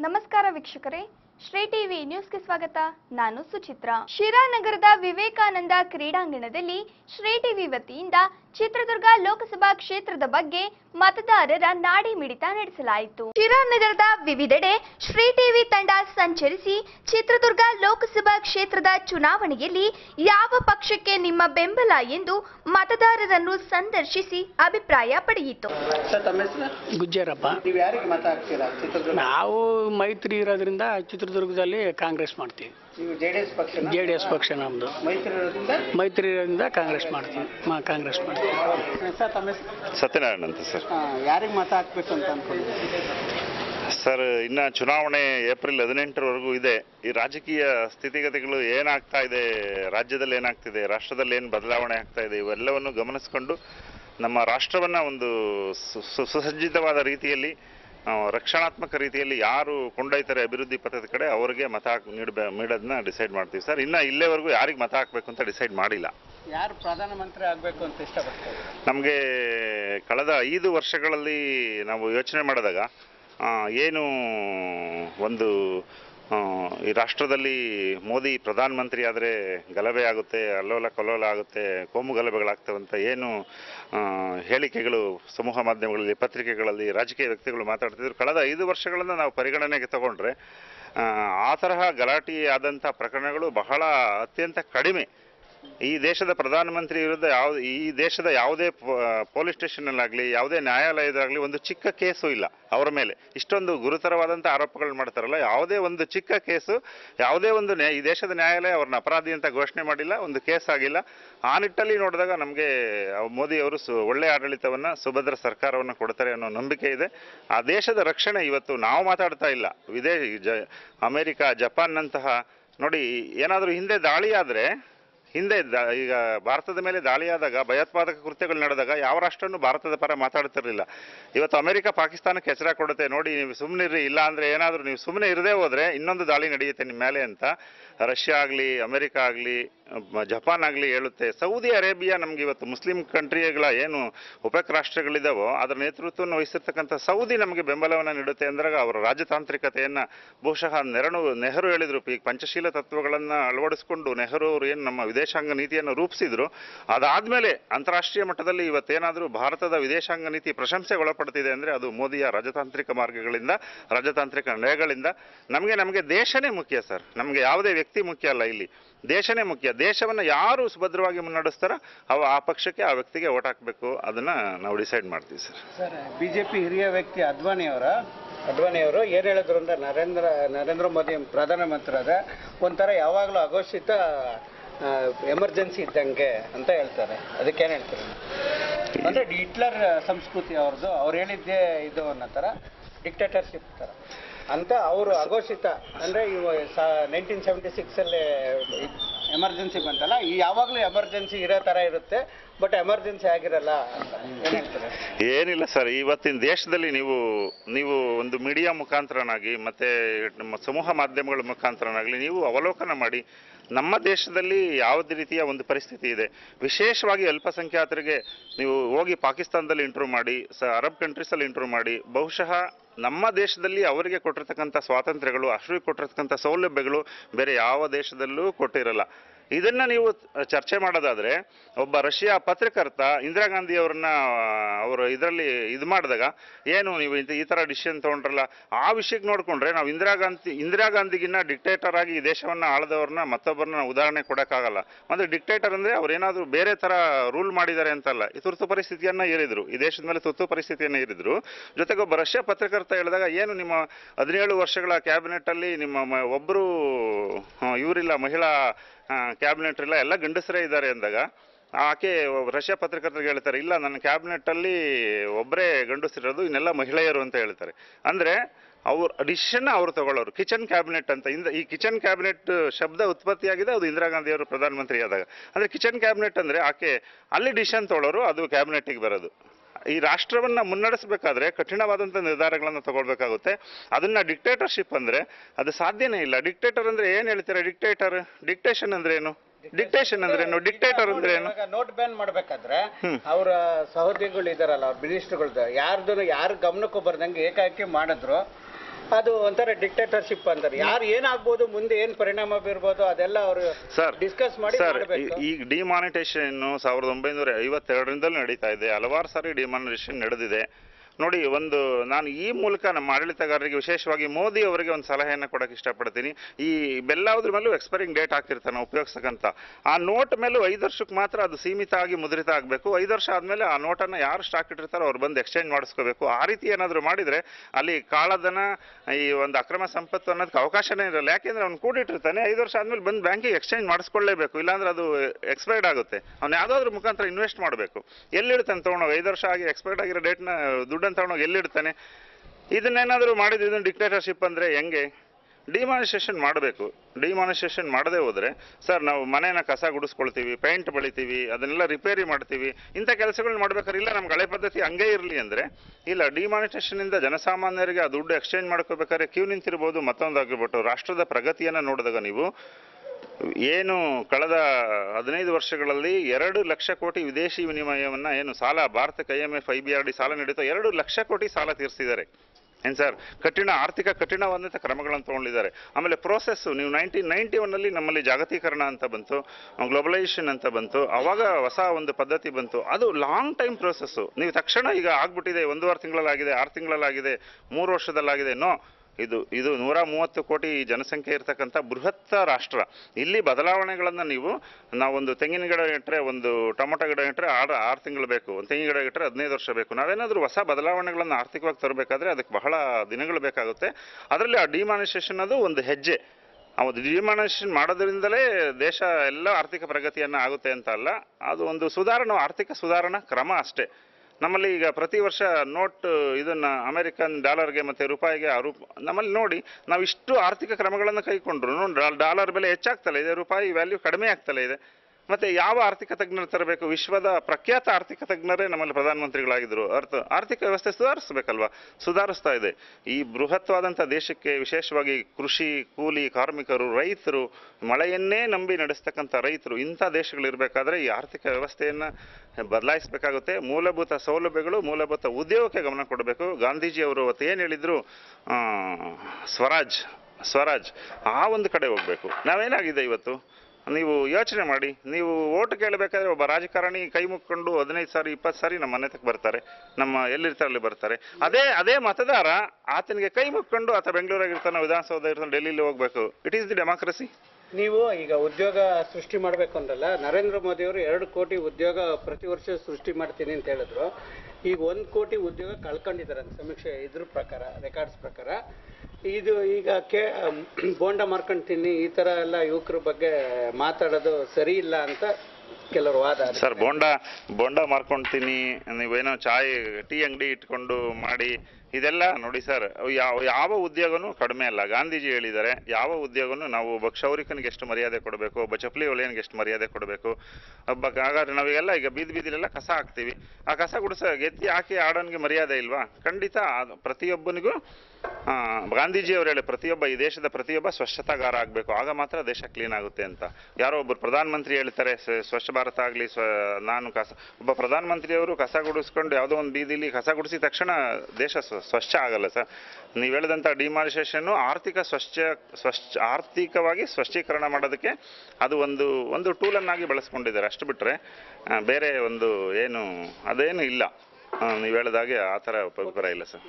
ನಮಸ್ಕಾರ ವೀಕ್ಷಕರೇ ಶ್ರೀ ಟಿವಿ ನ್ಯೂಸ್ಗೆ ಸ್ವಾಗತ ನಾನು ಸುಚಿತ್ರ ಶಿರಾನಗರದ ವಿವೇಕಾನಂದ ಕ್ರೀಡಾಂಗಣದಲ್ಲಿ ಶ್ರೀ ಟಿವಿ ವತಿಯಿಂದ ಚಿತ್ರದುರ್ಗ ಲೋಕಸಭಾ ಕ್ಷೇತ್ರದ ಬಗ್ಗೆ ಮತದಾರರ ನಾಡಿ ಮಿಡಿತ ನಡೆಸಲಾಯಿತು ಶಿರಾನಗರದ ವಿವಿಧೆಡೆ ಶ್ರೀ ಟಿವಿ ತಂಡ ಸಂಚರಿಸಿ ಚಿತ್ರದುರ್ಗ ಲೋಕಸಭಾ ಕ್ಷೇತ್ರದ ಚುನಾವಣೆಯಲ್ಲಿ ಯಾವ ಪಕ್ಷಕ್ಕೆ ನಿಮ್ಮ ಬೆಂಬಲ ಎಂದು ಮತದಾರರನ್ನು ಸಂದರ್ಶಿಸಿ ಅಭಿಪ್ರಾಯ ಪಡೆಯಿತು ಸರ್ ತಮ್ಮ ಹೆಸರು ಗುಜ್ಜರಪ್ಪ ನೀವು ಯಾರಿಗೆ ಮತ ಹಾಕ್ತೀರಾ ಚಿತ್ರದುರ್ಗ ನಾವು ಮೈತ್ರಿ ಇರೋದ್ರಿಂದ ಚಿತ್ರದುರ್ಗದಲ್ಲಿ ಕಾಂಗ್ರೆಸ್ ಮಾಡ್ತೀವಿ ನೀವು ಜೆ ಡಿ ಎಸ್ ಪಕ್ಷ ಜೆ ಡಿ ಎಸ್ ಪಕ್ಷ ನಮ್ಮದು ಮೈತ್ರಿ ಇರೋದ್ರಿಂದ ಮೈತ್ರಿ ಇರೋದ್ರಿಂದ ಕಾಂಗ್ರೆಸ್ ಮಾಡ್ತೀವಿ ಮಾ ಕಾಂಗ್ರೆಸ್ ಮಾಡ್ತೀವಿ ಸರ್ ತಮ್ಮ ಹೆಸರು ಸತ್ಯನಾರಾಯಣ ಅಂತ ಸರ್ ಯಾರಿಗೆ ಮತ ಹಾಕ್ಬೇಕು ಅಂತ ಅನ್ಕೊಂಡಿದ್ದೀರಿ ಸರ್ ಇನ್ನು ಚುನಾವಣೆ ಏಪ್ರಿಲ್ ಹದಿನೆಂಟರವರೆಗೂ ಇದೆ ಈ ರಾಜಕೀಯ ಸ್ಥಿತಿಗತಿಗಳು ಏನಾಗ್ತಾ ಇದೆ ರಾಜ್ಯದಲ್ಲಿ ಏನಾಗ್ತಿದೆ ರಾಷ್ಟ್ರದಲ್ಲಿ ಏನು ಬದಲಾವಣೆ ಆಗ್ತಾ ಇದೆ ಇವೆಲ್ಲವನ್ನು ಗಮನಿಸಿಕೊಂಡು ನಮ್ಮ ರಾಷ್ಟ್ರವನ್ನ ಒಂದು ಸು- ಸು- ಸುಸಜ್ಜಿತವಾದ ರೀತಿಯಲ್ಲಿ ಆ, ರಕ್ಷಣಾತ್ಮಕ ರೀತಿಯಲ್ಲಿ ಯಾರು ಕೊಂಡೊಯ್ತಾರೆ ಅಭಿವೃದ್ಧಿ ಪಥದ ಕಡೆ ಅವರಿಗೆ ಮತ ಹಾಕ್ ನೀಡಬೇ ನೀಡೋದನ್ನ ಡಿಸೈಡ್ ಮಾಡ್ತೀವಿ ಸರ್ ಇನ್ನು ಇಲ್ಲೇವರೆಗೂ ಯಾರಿಗೆ ಮತ ಹಾಕಬೇಕು ಅಂತ ಡಿಸೈಡ್ ಮಾಡಿಲ್ಲ ಯಾರು ಪ್ರಧಾನಮಂತ್ರಿ ಆಗಬೇಕು ಅಂತ ಇಷ್ಟಪಡ್ತಾರೆ ನಮಗೆ ಕಳೆದ ಐದು ವರ್ಷಗಳಲ್ಲಿ ನಾವು ಯೋಚನೆ ಮಾಡಿದಾಗ ಆ, ಏನು ಒಂದು ಆ, ಈ ರಾಷ್ಟ್ರದಲ್ಲಿ ಮೋದಿ ಪ್ರಧಾನಮಂತ್ರಿ ಆದರೆ ಗಲಭೆ ಆಗುತ್ತೆ ಅಲ್ಲೋಲ ಕಲ್ಲೋಲ ಆಗುತ್ತೆ ಕೋಮು ಗಲಭೆಗಳಾಗ್ತವೆ ಅಂತ ಏನು ಆ, ಹೇಳಿಕೆಗಳು ಸಮೂಹ ಮಾಧ್ಯಮಗಳಲ್ಲಿ ಪತ್ರಿಕೆಗಳಲ್ಲಿ ರಾಜಕೀಯ ವ್ಯಕ್ತಿಗಳು ಮಾತಾಡ್ತಿದ್ರು ಕಳೆದ ಐದು ವರ್ಷಗಳನ್ನು ನಾವು ಪರಿಗಣನೆಗೆ ತಗೊಂಡ್ರೆ ಆ, ಆ ತರಹ ಗಲಾಟೆ ಆದಂಥ ಪ್ರಕರಣಗಳು ಬಹಳ ಅತ್ಯಂತ ಕಡಿಮೆ ಈ ದೇಶದ ಪ್ರಧಾನಮಂತ್ರಿ ವಿರುದ್ಧ ಯಾವ ಈ ದೇಶದ ಯಾವುದೇ ಪೊಲೀಸ್ ಸ್ಟೇಷನ್ನಲ್ಲಾಗಲಿ ಯಾವುದೇ ನ್ಯಾಯಾಲಯದಾಗಲಿ ಒಂದು ಚಿಕ್ಕ ಕೇಸು ಇಲ್ಲ ಅವರ ಮೇಲೆ ಇಷ್ಟೊಂದು ಗುರುತರವಾದಂಥ ಆರೋಪಗಳು ಮಾಡ್ತಾರಲ್ಲ ಯಾವುದೇ ಒಂದು ಚಿಕ್ಕ ಕೇಸು ಯಾವುದೇ ಒಂದು ನ್ಯಾಯ ಈ ದೇಶದ ನ್ಯಾಯಾಲಯ ಅವ್ರನ್ನ ಅಪರಾಧಿ ಅಂತ ಘೋಷಣೆ ಮಾಡಿಲ್ಲ ಒಂದು ಕೇಸ್ ಆಗಿಲ್ಲ ಆ ನಿಟ್ಟಲ್ಲಿ ನೋಡಿದಾಗ ನಮಗೆ ಮೋದಿಯವರು ಸು ಒಳ್ಳೆಯ ಆಡಳಿತವನ್ನು ಸುಭದ್ರ ಸರ್ಕಾರವನ್ನು ಕೊಡ್ತಾರೆ ಅನ್ನೋ ನಂಬಿಕೆ ಇದೆ ಆ ದೇಶದ ರಕ್ಷಣೆ ಇವತ್ತು ನಾವು ಮಾತಾಡ್ತಾ ಇಲ್ಲ ವಿದೇ ಜ ಅಮೆರಿಕ ಜಪಾನ್ನಂತಹ ನೋಡಿ ಏನಾದರೂ ಹಿಂದೆ ದಾಳಿ ಆದರೆ ಹಿಂದೆ ದ- ಈಗ ಭಾರತದ ಮೇಲೆ ದಾಳಿಯಾದಾಗ ಭಯೋತ್ಪಾದಕ ಕೃತ್ಯಗಳು ನಡೆದಾಗ ಯಾವ ರಾಷ್ಟ್ರನೂ ಭಾರತದ ಪರ ಮಾತಾಡ್ತಿರ್ಲಿಲ್ಲ ಇವತ್ತು ಅಮೆರಿಕ ಪಾಕಿಸ್ತಾನಕ್ಕೆ ಹೆಸರ ಕೊಡುತ್ತೆ ನೋಡಿ ನೀವು ಸುಮ್ಮನಿರ್ರಿ ಇಲ್ಲ ಅಂದರೆ ಏನಾದರೂ ನೀವು ಸುಮ್ಮನೆ ಇರದೇ ಹೋದರೆ ಇನ್ನೊಂದು ದಾಳಿ ನಡೆಯುತ್ತೆ ನಿಮ್ಮ ಮೇಲೆ ಅಂತ ರಷ್ಯಾ ಆಗಲಿ ಅಮೆರಿಕ ಆಗಲಿ ಜಪಾನ್ ಆಗಲಿ ಹೇಳುತ್ತೆ ಸೌದಿ ಅರೇಬಿಯಾ ನಮ್ಗೆ ಇವತ್ತು ಮುಸ್ಲಿಂ ಕಂಟ್ರಿಗಳ ಏನು ಉಪಕ ರಾಷ್ಟ್ರಗಳಿದ್ದಾವೋ ಅದರ ನೇತೃತ್ವವನ್ನು ವಹಿಸಿರ್ತಕ್ಕಂಥ ಸೌದಿ ನಮಗೆ ಬೆಂಬಲವನ್ನು ನೀಡುತ್ತೆ ಅಂದಾಗ ಅವರ ರಾಜತಾಂತ್ರಿಕತೆಯನ್ನು ಬಹುಶಃ ನೆರಳು ನೆಹರು ಹೇಳಿದರು ಈ ಪಂಚಶೀಲ ತತ್ವಗಳನ್ನು ಅಳವಡಿಸಿಕೊಂಡು ನೆಹರು ಅವರು ಏನು ನಮ್ಮ ವಿದೇಶಾಂಗ ನೀತಿಯನ್ನು ರೂಪಿಸಿದ್ರು ಅದಾದಮೇಲೆ ಅಂತಾರಾಷ್ಟ್ರೀಯ ಮಟ್ಟದಲ್ಲಿ ಇವತ್ತೇನಾದರೂ ಭಾರತದ ವಿದೇಶಾಂಗ ನೀತಿ ಪ್ರಶಂಸೆಗೆ ಒಳಪಡ್ತಿದೆ ಅಂದರೆ ಅದು ಮೋದಿಯ ರಾಜತಾಂತ್ರಿಕ ಮಾರ್ಗಗಳಿಂದ ರಾಜತಾಂತ್ರಿಕ ನಡೆಗಳಿಂದ ನಮಗೆ ನಮಗೆ ದೇಶನೇ ಮುಖ್ಯ ಸರ್ ನಮಗೆ ಯಾವುದೇ ವ್ಯಕ್ತಿ ಮುಖ್ಯ ಅಲ್ಲ ಇಲ್ಲಿ ದೇಶನೇ ಮುಖ್ಯ ದೇಶವನ್ನು ಯಾರು ಸುಭದ್ರವಾಗಿ ಮುನ್ನಡೆಸ್ತಾರೋ ಅವ ಆ ಪಕ್ಷಕ್ಕೆ ಆ ವ್ಯಕ್ತಿಗೆ ಓಟ್ ಹಾಕಬೇಕು ಅದನ್ನು ನಾವು ಡಿಸೈಡ್ ಮಾಡ್ತೀವಿ ಸರ್ ಸರ್ ಬಿಜೆಪಿ ಹಿರಿಯ ವ್ಯಕ್ತಿ ಅದ್ವಾನಿ ಅವರ ಅದ್ವಾನಿ ಅವರು ಏನು ಹೇಳಿದ್ರು ಅಂದ್ರೆ ನರೇಂದ್ರ ನರೇಂದ್ರ ಮೋದಿ ಪ್ರಧಾನಮಂತ್ರಿ ಅದ ಒಂಥರ ಯಾವಾಗಲೂ ಅಘೋಷಿತ ಎಮರ್ಜೆನ್ಸಿ ಇದ್ದಂಗೆ ಅಂತ ಹೇಳ್ತಾರೆ ಅದಕ್ಕೇನು ಹೇಳ್ತಾರೆ ಅಂದ್ರೆ ಹಿಟ್ಲರ್ ಸಂಸ್ಕೃತಿ ಅವ್ರದ್ದು ಅವ್ರು ಹೇಳಿದ್ದೇ ಇದು ಅನ್ನೋ ಥರ ಡಿಕ್ಟೇಟರ್ಶಿಪ್ ಥರ ಅಂತ ಅವರು ಅಘೋಷಿತ ಅಂದ್ರೆ ಇವ ನೈನ್ಟೀನ್ ಸೆವೆಂಟಿ ಸಿಕ್ಸಲ್ಲಿ ಎಮರ್ಜೆನ್ಸಿ ಬಂತಲ್ಲ ಈ ಯಾವಾಗಲೂ ಎಮರ್ಜೆನ್ಸಿ ಇರೋ ಥರ ಇರುತ್ತೆ ಬಟ್ ಎಮರ್ಜೆನ್ಸಿ ಆಗಿರಲ್ಲ ಅಂತ ಏನು ಹೇಳ್ತಾರೆ ಏನಿಲ್ಲ ಸರ್ ಇವತ್ತಿನ ದೇಶದಲ್ಲಿ ನೀವು ನೀವು ಒಂದು ಮೀಡಿಯಾ ಮುಖಾಂತರನಾಗಿ ಮತ್ತೆ ನಮ್ಮ ಸಮೂಹ ಮಾಧ್ಯಮಗಳ ಮುಖಾಂತರನಾಗಲಿ ನೀವು ಅವಲೋಕನ ಮಾಡಿ ನಮ್ಮ ದೇಶದಲ್ಲಿ ಯಾವುದೇ ರೀತಿಯ ಒಂದು ಪರಿಸ್ಥಿತಿ ಇದೆ ವಿಶೇಷವಾಗಿ ಅಲ್ಪಸಂಖ್ಯಾತರಿಗೆ ನೀವು ಹೋಗಿ ಪಾಕಿಸ್ತಾನದಲ್ಲಿ ಇಂಟ್ರೂವ್ ಮಾಡಿ ಸ ಅರಬ್ ಕಂಟ್ರೀಸಲ್ಲಿ ಇಂಟ್ರೂವ್ ಮಾಡಿ ಬಹುಶಃ ನಮ್ಮ ದೇಶದಲ್ಲಿ ಅವರಿಗೆ ಕೊಟ್ಟಿರ್ತಕ್ಕಂಥ ಸ್ವಾತಂತ್ರ್ಯಗಳು ಅಶ್ರಿಗೆ ಕೊಟ್ಟಿರ್ತಕ್ಕಂಥ ಸೌಲಭ್ಯಗಳು ಬೇರೆ ಯಾವ ದೇಶದಲ್ಲೂ ಕೊಟ್ಟಿರಲ್ಲ ಇದನ್ನ ನೀವು ಚರ್ಚೆ ಮಾಡೋದಾದ್ರೆ ಒಬ್ಬ ರಷ್ಯಾ ಪತ್ರಕರ್ತ ಇಂದಿರಾ ಗಾಂಧಿ ಅವರನ್ನ ಅವರು ಇದರಲ್ಲಿ ಇದು ಮಾಡಿದಾಗ ಏನು ನೀವು ಇಂತ- ಈ ತರ ಡಿಸಿಷನ್ ತಗೊಂಡ್ರಲ್ಲ ಆ ವಿಷಯಕ್ಕೆ ನೋಡ್ಕೊಂಡ್ರೆ ನಾವು ಇಂದಿರಾ ಗಾಂಧಿ ಇಂದಿರಾ ಗಾಂಧಿಗಿನ್ನ ಡಿಕ್ಟೇಟರ್ ಆಗಿ ಈ ದೇಶವನ್ನ ಆಳದವ್ರನ್ನ ಮತ್ತೊಬ್ಬರನ್ನ ಉದಾಹರಣೆ ಕೊಡಕ್ಕಾಗಲ್ಲ ಅಂದ್ರೆ ಡಿಕ್ಟೇಟರ್ ಅಂದ್ರೆ ಅವ್ರೇನಾದ್ರೂ ಬೇರೆ ತರ ರೂಲ್ ಮಾಡಿದ್ದಾರೆ ಅಂತಲ್ಲ ಈ ತುರ್ತು ಪರಿಸ್ಥಿತಿಯನ್ನ ಏರಿದ್ರು ಈ ದೇಶದ ಮೇಲೆ ತುರ್ತು ಪರಿಸ್ಥಿತಿಯನ್ನ ಏರಿದ್ರು ಜೊತೆಗೆ ಒಬ್ಬ ರಷ್ಯಾ ಪತ್ರಕರ್ತ ಹೇಳಿದಾಗ ಏನು ನಿಮ್ಮ ಹದಿನೇಳು ವರ್ಷಗಳ ಕ್ಯಾಬಿನೆಟ್ ಅಲ್ಲಿ ನಿಮ್ಮ ಮ- ಒಬ್ರು ಆ, ಇವರಿಲ್ಲ ಮಹಿಳಾ ಕ್ಯಾಬಿನೆಟ್ ಇಲ್ಲ ಎಲ್ಲ ಗಂಡಸರೇ ಇದ್ದಾರೆ ಅಂದಾಗ ಆಕೆ ಒಬ್ಬ ರಷ್ಯಾ ಪತ್ರಕರ್ತರಿಗೆ ಹೇಳ್ತಾರೆ ಇಲ್ಲ ನನ್ನ ಕ್ಯಾಬಿನೆಟ್ ಅಲ್ಲಿ ಒಬ್ಬರೇ ಗಂಡಸರಿರೋದು ಇನ್ನೆಲ್ಲ ಮಹಿಳೆಯರು ಅಂತ ಹೇಳ್ತಾರೆ ಅಂದ್ರೆ ಅವ್ರ ಡಿಸಿಷನ್ ಅವರು ತಗೊಳ್ಳೋರು ಕಿಚನ್ ಕ್ಯಾಬಿನೆಟ್ ಅಂತ ಇಂದ ಈ ಕಿಚನ್ ಕ್ಯಾಬಿನೆಟ್ ಶಬ್ದ ಉತ್ಪತ್ತಿಯಾಗಿದೆ ಅದು ಇಂದಿರಾ ಗಾಂಧಿ ಅವರು ಪ್ರಧಾನಮಂತ್ರಿ ಆದಾಗ ಅಂದ್ರೆ ಕಿಚನ್ ಕ್ಯಾಬಿನೆಟ್ ಅಂದ್ರೆ ಆಕೆ ಅಲ್ಲಿ ಡಿಸಿಷನ್ ತಗೊಳ್ಳೋರು ಅದು ಕ್ಯಾಬಿನೆಟ್ಗೆ ಬರೋದು ಈ ರಾಷ್ಟ್ರವನ್ನ ಮುನ್ನಡೆಸಬೇಕಾದ್ರೆ ಕಠಿಣವಾದಂಥ ನಿರ್ಧಾರಗಳನ್ನು ತಗೊಳ್ಬೇಕಾಗುತ್ತೆ ಅದನ್ನ ಡಿಕ್ಟೇಟರ್ಶಿಪ್ ಅಂದ್ರೆ ಅದು ಸಾಧ್ಯನೇ ಇಲ್ಲ ಡಿಕ್ಟೇಟರ್ ಅಂದ್ರೆ ಏನ್ ಹೇಳ್ತಾರೆ ಡಿಕ್ಟೇಟರ್ ಡಿಕ್ಟೇಷನ್ ಅಂದ್ರೆ ಏನು ಡಿಕ್ಟೇಷನ್ ಅಂದ್ರೆ ಏನು ಡಿಕ್ಟೇಟರ್ ಅಂದ್ರೆ ಏನು ಇವಾಗ ನೋಟ್ ಬ್ಯಾನ್ ಮಾಡ್ಬೇಕಾದ್ರೆ ಹ್ಮ್. ಅವರ ಸಹೋದ್ಯೋಗಿಗಳು ಇದಾರಲ್ಲ ಅವ್ರ ಮಿನಿಸ್ಟರ್ಗಳ್ದು ಯಾರ್ದು ಯಾರು ಗಮನಕ್ಕೂ ಬರ್ದಂಗೆ ಏಕಾಏಕಿ ಮಾಡಿದ್ರು ಅದು ಒಂಥರ ಡಿಕ್ಟೇಟರ್ಶಿಪ್ ಅಂತಾರೆ ಯಾರು ಏನಾಗ್ಬೋದು ಮುಂದೆ ಏನ್ ಪರಿಣಾಮ ಬೀರ್ಬೋದು ಅದೆಲ್ಲ ಅವರು ಸರ್ ಡಿಸ್ಕಸ್ ಮಾಡಿ ಸರ್ ಮಾಡ್ಬೇಕು. ಈ ಡಿಮಾನಿಟೇಷನ್ ಸಾವಿರದ ಒಂಬೈನೂರ ಐವತ್ತೆರಡರಿಂದಲೂ ನಡೀತಾ ಇದೆ ಹಲವಾರು ಸಾರಿ ಡಿಮಾನಿಟೇಷನ್ ನಡೆದಿದೆ ನೋಡಿ ಒಂದು ನಾನು ಈ ಮೂಲಕ ನಮ್ಮ ಆಡಳಿತಗಾರರಿಗೆ ವಿಶೇಷವಾಗಿ ಮೋದಿ ಅವರಿಗೆ ಒಂದು ಸಲಹೆಯನ್ನು ಕೊಡಕ್ಕೆ ಇಷ್ಟಪಡ್ತೀನಿ ಈ ಬೆಲ್ಲದ್ರ ಮೇಲೂ ಎಕ್ಸ್ಪೈರಿಂಗ್ ಡೇಟ್ ಹಾಕಿರ್ತಾನೆ ಉಪಯೋಗಿಸ್ತಕ್ಕಂಥ ಆ ನೋಟ್ ಮೇಲೂ ಐದು ವರ್ಷಕ್ಕೆ ಮಾತ್ರ ಅದು ಸೀಮಿತ ಆಗಿ ಮುದ್ರಿತ ಆಗಬೇಕು ಐದು ವರ್ಷ ಆದಮೇಲೆ ಆ ನೋಟನ್ನು ಯಾರು ಸ್ಟಾಕ್ ಇಟ್ಟಿರ್ತಾರೋ ಅವ್ರು ಬಂದು ಎಕ್ಸ್ಚೇಂಜ್ ಮಾಡಿಸ್ಕೋಬೇಕು ಆ ರೀತಿ ಏನಾದರೂ ಮಾಡಿದರೆ ಅಲ್ಲಿ ಕಾಳಧನ ಈ ಒಂದು ಅಕ್ರಮ ಸಂಪತ್ತು ಅನ್ನೋದಕ್ಕೆ ಅವಕಾಶನೇ ಇರಲ್ಲ ಯಾಕೆಂದ್ರೆ ಅವ್ನು ಕೂಡಿಟ್ಟಿರ್ತಾನೆ ಐದು ವರ್ಷ ಆದಮೇಲೆ ಬಂದು ಬ್ಯಾಂಕಿಗೆ ಎಕ್ಸ್ಚೇಂಜ್ ಮಾಡಿಸ್ಕೊಳ್ಳೇಬೇಕು ಇಲ್ಲಾಂದ್ರೆ ಅದು ಎಕ್ಸ್ಪೈರ್ಡ್ ಆಗುತ್ತೆ ಅವ್ನು ಯಾವುದಾದ್ರೂ ಮುಖಾಂತರ ಇನ್ವೆಸ್ಟ್ ಮಾಡಬೇಕು ಎಲ್ಲಿಡ್ತಾನೆ ತೊಗೊಂಡೋಗಿ ಐದು ವರ್ಷ ಆಗಿ ಎಕ್ಸ್ಪೈರ್ಡ್ ಆಗಿರೋ ಡೇಟ್ನ ದುಡ್ಡನ್ನು ತೊಗೊಂಡೋಗಿ ಎಲ್ಲಿಡ್ತಾನೆ ಇದನ್ನೇನಾದರೂ ಮಾಡಿದ್ರೆ ಇದನ್ನು ಡಿಕ್ಟೇಟರ್ಶಿಪ್ ಅಂದರೆ ಹೆಂಗೆ ಡಿಮಾನಿಸ್ಟ್ರೇಷನ್ ಮಾಡಬೇಕು ಡಿಮಾನಿಸ್ಟ್ರೇಷನ್ ಮಾಡದೆ ಹೋದರೆ ಸರ್ ನಾವು ಮನೇನ ಕಸ ಗುಡಿಸ್ಕೊಳ್ತೀವಿ ಪೇಂಟ್ ಬಳಿತೀವಿ ಅದನ್ನೆಲ್ಲ ರಿಪೇರಿ ಮಾಡ್ತೀವಿ ಇಂಥ ಕೆಲಸಗಳನ್ನ ಮಾಡ್ಬೇಕಾದ್ರೆ ಇಲ್ಲ ನಮ್ಗೆ ಹಳೆ ಪದ್ಧತಿ ಹಂಗೆ ಇರಲಿ ಅಂದರೆ ಇಲ್ಲ ಡಿಮಾನಿಸ್ಟ್ರೇಷನಿಂದ ಜನಸಾಮಾನ್ಯರಿಗೆ ಆ ದುಡ್ಡು ಎಕ್ಸ್ಚೇಂಜ್ ಮಾಡ್ಕೋಬೇಕಾದ್ರೆ ಕ್ಯೂ ನಿಂತಿರ್ಬೋದು ಮತ್ತೊಂದಾಗಿರ್ಬೋದು ರಾಷ್ಟ್ರದ ಪ್ರಗತಿಯನ್ನು ನೋಡಿದಾಗ ನೀವು ಏನು ಕಳೆದ ಹದಿನೈದು ವರ್ಷಗಳಲ್ಲಿ ಎರಡು ಲಕ್ಷ ಕೋಟಿ ವಿದೇಶಿ ವಿನಿಮಯವನ್ನು ಏನು ಸಾಲ ಭಾರತಕ್ಕೆ I M F I B R D ಸಾಲ ನೀಡಿತು ಎರಡು ಲಕ್ಷ ಕೋಟಿ ಸಾಲ ತೀರಿಸಿದ್ದಾರೆ ಏನು ಸರ್ ಕಠಿಣ ಆರ್ಥಿಕ ಕಠಿಣವಾದಂಥ ಕ್ರಮಗಳನ್ನು ತೊಗೊಂಡಿದ್ದಾರೆ ಆಮೇಲೆ ಪ್ರೋಸೆಸ್ಸು ನೀವು ನೈನ್ಟೀನ್ ನೈಂಟಿ ಒನ್ನಲ್ಲಿ ನಮ್ಮಲ್ಲಿ ಜಾಗತೀಕರಣ ಅಂತ ಬಂತು ಗ್ಲೋಬಲೈಸೇಷನ್ ಅಂತ ಬಂತು ಆವಾಗ ಹೊಸ ಒಂದು ಪದ್ಧತಿ ಬಂತು ಅದು ಲಾಂಗ್ ಟೈಮ್ ಪ್ರೋಸೆಸ್ಸು ನೀವು ತಕ್ಷಣ ಈಗ ಆಗ್ಬಿಟ್ಟಿದೆ ಒಂದೂವರೆ ತಿಂಗಳಲ್ಲಾಗಿದೆ ಆರು ತಿಂಗಳಲ್ಲಾಗಿದೆ ಮೂರು ವರ್ಷದಲ್ಲಾಗಿದೆ ನೋ ಇದು ಇದು ನೂರ ಮೂವತ್ತು ಕೋಟಿ ಜನಸಂಖ್ಯೆ ಇರತಕ್ಕಂಥ ಬೃಹತ್ ರಾಷ್ಟ್ರ ಇಲ್ಲಿ ಬದಲಾವಣೆಗಳನ್ನು ನೀವು ನಾವೊಂದು ತೆಂಗಿನ ಗಿಡ ಇಟ್ಟರೆ ಒಂದು ಟೊಮೊಟೊ ಗಿಡ ಇಟ್ಟರೆ ಆರು ಆರು ತಿಂಗಳು ಬೇಕು ಒಂದು ತೆಂಗಿನ ಗಿಡ ಇಟ್ಟರೆ ಹದಿನೈದು ವರ್ಷ ಬೇಕು ನಾವೇನಾದರೂ ಹೊಸ ಬದಲಾವಣೆಗಳನ್ನು ಆರ್ಥಿಕವಾಗಿ ತರಬೇಕಾದ್ರೆ ಅದಕ್ಕೆ ಬಹಳ ದಿನಗಳು ಬೇಕಾಗುತ್ತೆ ಅದರಲ್ಲಿ ಆ ಡಿಮಾನಿಸ್ಟ್ರೇಷನ್ ಅದು ಒಂದು ಹೆಜ್ಜೆ ಆ ಒಂದು ಡಿಮಾನಿಸ್ಟ್ರೇಷನ್ ಮಾಡೋದ್ರಿಂದಲೇ ದೇಶ ಎಲ್ಲ ಆರ್ಥಿಕ ಪ್ರಗತಿಯನ್ನು ಆಗುತ್ತೆ ಅಂತ ಅಲ್ಲ ಅದು ಒಂದು ಸುಧಾರಣಾ ಆರ್ಥಿಕ ಸುಧಾರಣಾ ಕ್ರಮ ಅಷ್ಟೇ ನಮ್ಮಲ್ಲಿ ಈಗ ಪ್ರತಿ ವರ್ಷ ನೋಟ್ ಇದನ್ನ ಅಮೆರಿಕನ್ ಡಾಲರ್ಗೆ ಮತ್ತೆ ರೂಪಾಯಿಗೆ ಆ ರೂಪ ನಮ್ಮಲ್ಲಿ ನೋಡಿ ನಾವು ಇಷ್ಟು ಆರ್ಥಿಕ ಕ್ರಮಗಳನ್ನು ಕೈಗೊಂಡ್ರು ಡಾಲರ್ ಬೆಲೆ ಹೆಚ್ಚಾಗ್ತಲೇ ಇದೆ ರೂಪಾಯಿ ವ್ಯಾಲ್ಯೂ ಕಡಿಮೆ ಆಗ್ತಲೇ ಇದೆ ಮತ್ತೆ ಯಾವ ಆರ್ಥಿಕ ತಜ್ಞರು ತರಬೇಕು ವಿಶ್ವದ ಪ್ರಖ್ಯಾತ ಆರ್ಥಿಕ ತಜ್ಞರೇ ನಮ್ಮಲ್ಲಿ ಪ್ರಧಾನಮಂತ್ರಿಗಳಾಗಿದ್ದರು ಅರ್ಥ ಆರ್ಥಿಕ ವ್ಯವಸ್ಥೆ ಸುಧಾರಿಸಬೇಕಲ್ವಾ ಸುಧಾರಿಸ್ತಾ ಇದೆ ಈ ಬೃಹತ್ವಾದಂಥ ದೇಶಕ್ಕೆ ವಿಶೇಷವಾಗಿ ಕೃಷಿ ಕೂಲಿ ಕಾರ್ಮಿಕರು ರೈತರು ಮಳೆಯನ್ನೇ ನಂಬಿ ನಡೆಸ್ತಕ್ಕಂಥ ರೈತರು ಇಂಥ ದೇಶಗಳಿರಬೇಕಾದ್ರೆ ಈ ಆರ್ಥಿಕ ವ್ಯವಸ್ಥೆಯನ್ನು ಬದಲಾಯಿಸಬೇಕಾಗುತ್ತೆ ಮೂಲಭೂತ ಸೌಲಭ್ಯಗಳು ಮೂಲಭೂತ ಉದ್ಯೋಗಕ್ಕೆ ಗಮನ ಕೊಡಬೇಕು ಗಾಂಧೀಜಿ ಅವರು ಅವತ್ತು ಏನು ಹೇಳಿದ್ರು ಆ, ಸ್ವರಾಜ್ ಸ್ವರಾಜ್ ಆ ಒಂದು ಕಡೆ ಹೋಗಬೇಕು ನಾವೇನಾಗಿದೆ ಇವತ್ತು ನೀವು ಯೋಚನೆ ಮಾಡಿ ನೀವು ಓಟ್ ಕೇಳಬೇಕಾದ್ರೆ ಒಬ್ಬ ರಾಜಕಾರಣಿ ಕೈ ಮುಕ್ಕೊಂಡು ಹದಿನೈದು ಸಾರಿ ಇಪ್ಪತ್ತು ಸಾರಿ ನಮ್ಮ ಮನೆ ತಕ್ಕ ಬರ್ತಾರೆ ನಮ್ಮ ಎಲ್ಲಿರ್ತಾರೆ ಅಲ್ಲಿ ಬರ್ತಾರೆ ಅದೇ ಅದೇ ಮತದಾರ ಆತನಿಗೆ ಕೈ ಮುಕ್ಕೊಂಡು ಆತ ಬೆಂಗಳೂರಾಗ ಇರ್ತಾನೆ ವಿಧಾನಸೌಧ ಇರ್ತಾನೆ ಡೆಲ್ಲಿಲಿ ಹೋಗ್ಬೇಕು ಇಟ್ ಈಸ್ ದಿ ಡೆಮಾಕ್ರಸಿ ನೀವು ಈಗ ಉದ್ಯೋಗ ಸೃಷ್ಟಿ ಮಾಡಬೇಕು ಅಂದಲ್ಲ ನರೇಂದ್ರ ಮೋದಿ ಅವರು ಎರಡು ಕೋಟಿ ಉದ್ಯೋಗ ಪ್ರತಿ ವರ್ಷ ಸೃಷ್ಟಿ ಮಾಡ್ತೀನಿ ಅಂತ ಹೇಳಿದ್ರು ಈಗ ಒಂದು ಕೋಟಿ ಉದ್ಯೋಗ ಕಳ್ಕೊಂಡಿದ್ದಾರೆ ಅಂತ ಸಮೀಕ್ಷೆ ಇದ್ರ ಪ್ರಕಾರ ರೆಕಾರ್ಡ್ಸ್ ಪ್ರಕಾರ ಇದು ಈಗ ಕೇ ಬೋಂಡ ಮಾರ್ಕೊಂಡು ತಿನ್ನಿ ಈ ಥರ ಎಲ್ಲ ಯುವಕರ ಬಗ್ಗೆ ಮಾತಾಡೋದು ಸರಿ ಇಲ್ಲ ಅಂತ ಕೆಲವರು ವಾದ ಸರ್ ಬೋಂಡ ಬೋಂಡ ಮಾರ್ಕೊಂತೀನಿ ನೀವೇನೋ ಚಾಯ್ ಟೀ ಅಂಗಡಿ ಇಟ್ಕೊಂಡು ಮಾಡಿ ಇದೆಲ್ಲ ನೋಡಿ ಸರ್ ಯಾವ ಯಾವ ಉದ್ಯೋಗನೂ ಕಡಿಮೆ ಅಲ್ಲ ಗಾಂಧೀಜಿ ಹೇಳಿದ್ದಾರೆ ಯಾವ ಉದ್ಯೋಗನೂ ನಾವು ಒಬ್ಬ ಕ್ಷೌರಿಕನಿಗೆ ಎಷ್ಟು ಮರ್ಯಾದೆ ಕೊಡಬೇಕು ಒಬ್ಬ ಚಪ್ಪಲಿ ಹೊಲಿಯನಿಗೆ ಎಷ್ಟು ಮರ್ಯಾದೆ ಕೊಡಬೇಕು ಒಬ್ಬ ಹಾಗಾದ್ರೆ ನಾವೆಲ್ಲ ಈಗ ಬೀದಿ ಬೀದಿಲೆಲ್ಲ ಕಸ ಹಾಕ್ತೀವಿ ಆ ಕಸ ಗುಡಿಸ ಎತ್ತಿ ಹಾಕಿ ಆಡೋನಿಗೆ ಮರ್ಯಾದೆ ಇಲ್ವಾ ಖಂಡಿತ ಅದು ಪ್ರತಿಯೊಬ್ಬನಿಗೂ ಆ, ಗಾಂಧೀಜಿ ಅವರು ಹೇಳಿ ಪ್ರತಿಯೊಬ್ಬ ಈ ದೇಶದ ಪ್ರತಿಯೊಬ್ಬ ಸ್ವಚ್ಛತಾಗಾರ ಆಗಬೇಕು ಆಗ ಮಾತ್ರ ದೇಶ ಕ್ಲೀನ್ ಆಗುತ್ತೆ ಅಂತ ಯಾರೋ ಒಬ್ಬರು ಪ್ರಧಾನಮಂತ್ರಿ ಹೇಳ್ತಾರೆ ಸ್ವ- ಸ್ವಚ್ಛ ಭಾರತ ಆಗಲಿ ಸ್ವ ನಾನು ಕಸ ಒಬ್ಬ ಪ್ರಧಾನಮಂತ್ರಿಯವರು ಕಸ ಗುಡಿಸ್ಕೊಂಡು ಯಾವುದೋ ಒಂದು ಬೀದಿಲಿ ಕಸ ಗುಡಿಸಿದ ತಕ್ಷಣ ದೇಶ ಸ್ವ- ಸ್ವಚ್ಛ ಆಗಲ್ಲ ಸರ್ ನೀವು ಹೇಳಿದಂಥ ಡಿಮಾಲಿಷೇಷನ್ನು ಆರ್ಥಿಕ ಸ್ವಚ್ಛ ಸ್ವಚ್ಛ ಆರ್ಥಿಕವಾಗಿ ಸ್ವಚ್ಛೀಕರಣ ಮಾಡೋದಕ್ಕೆ ಅದು ಒಂದು ಒಂದು ಟೂಲನ್ನಾಗಿ ಬಳಸ್ಕೊಂಡಿದ್ದಾರೆ ಅಷ್ಟು ಬಿಟ್ಟರೆ ಬೇರೆ ಒಂದು ಏನು ಅದೇನು ಇಲ್ಲ ನೀವು ಹೇಳಿದಾಗೆ ಆ ಥರ ಉಪಕಾರ ಇಲ್ಲ ಸರ್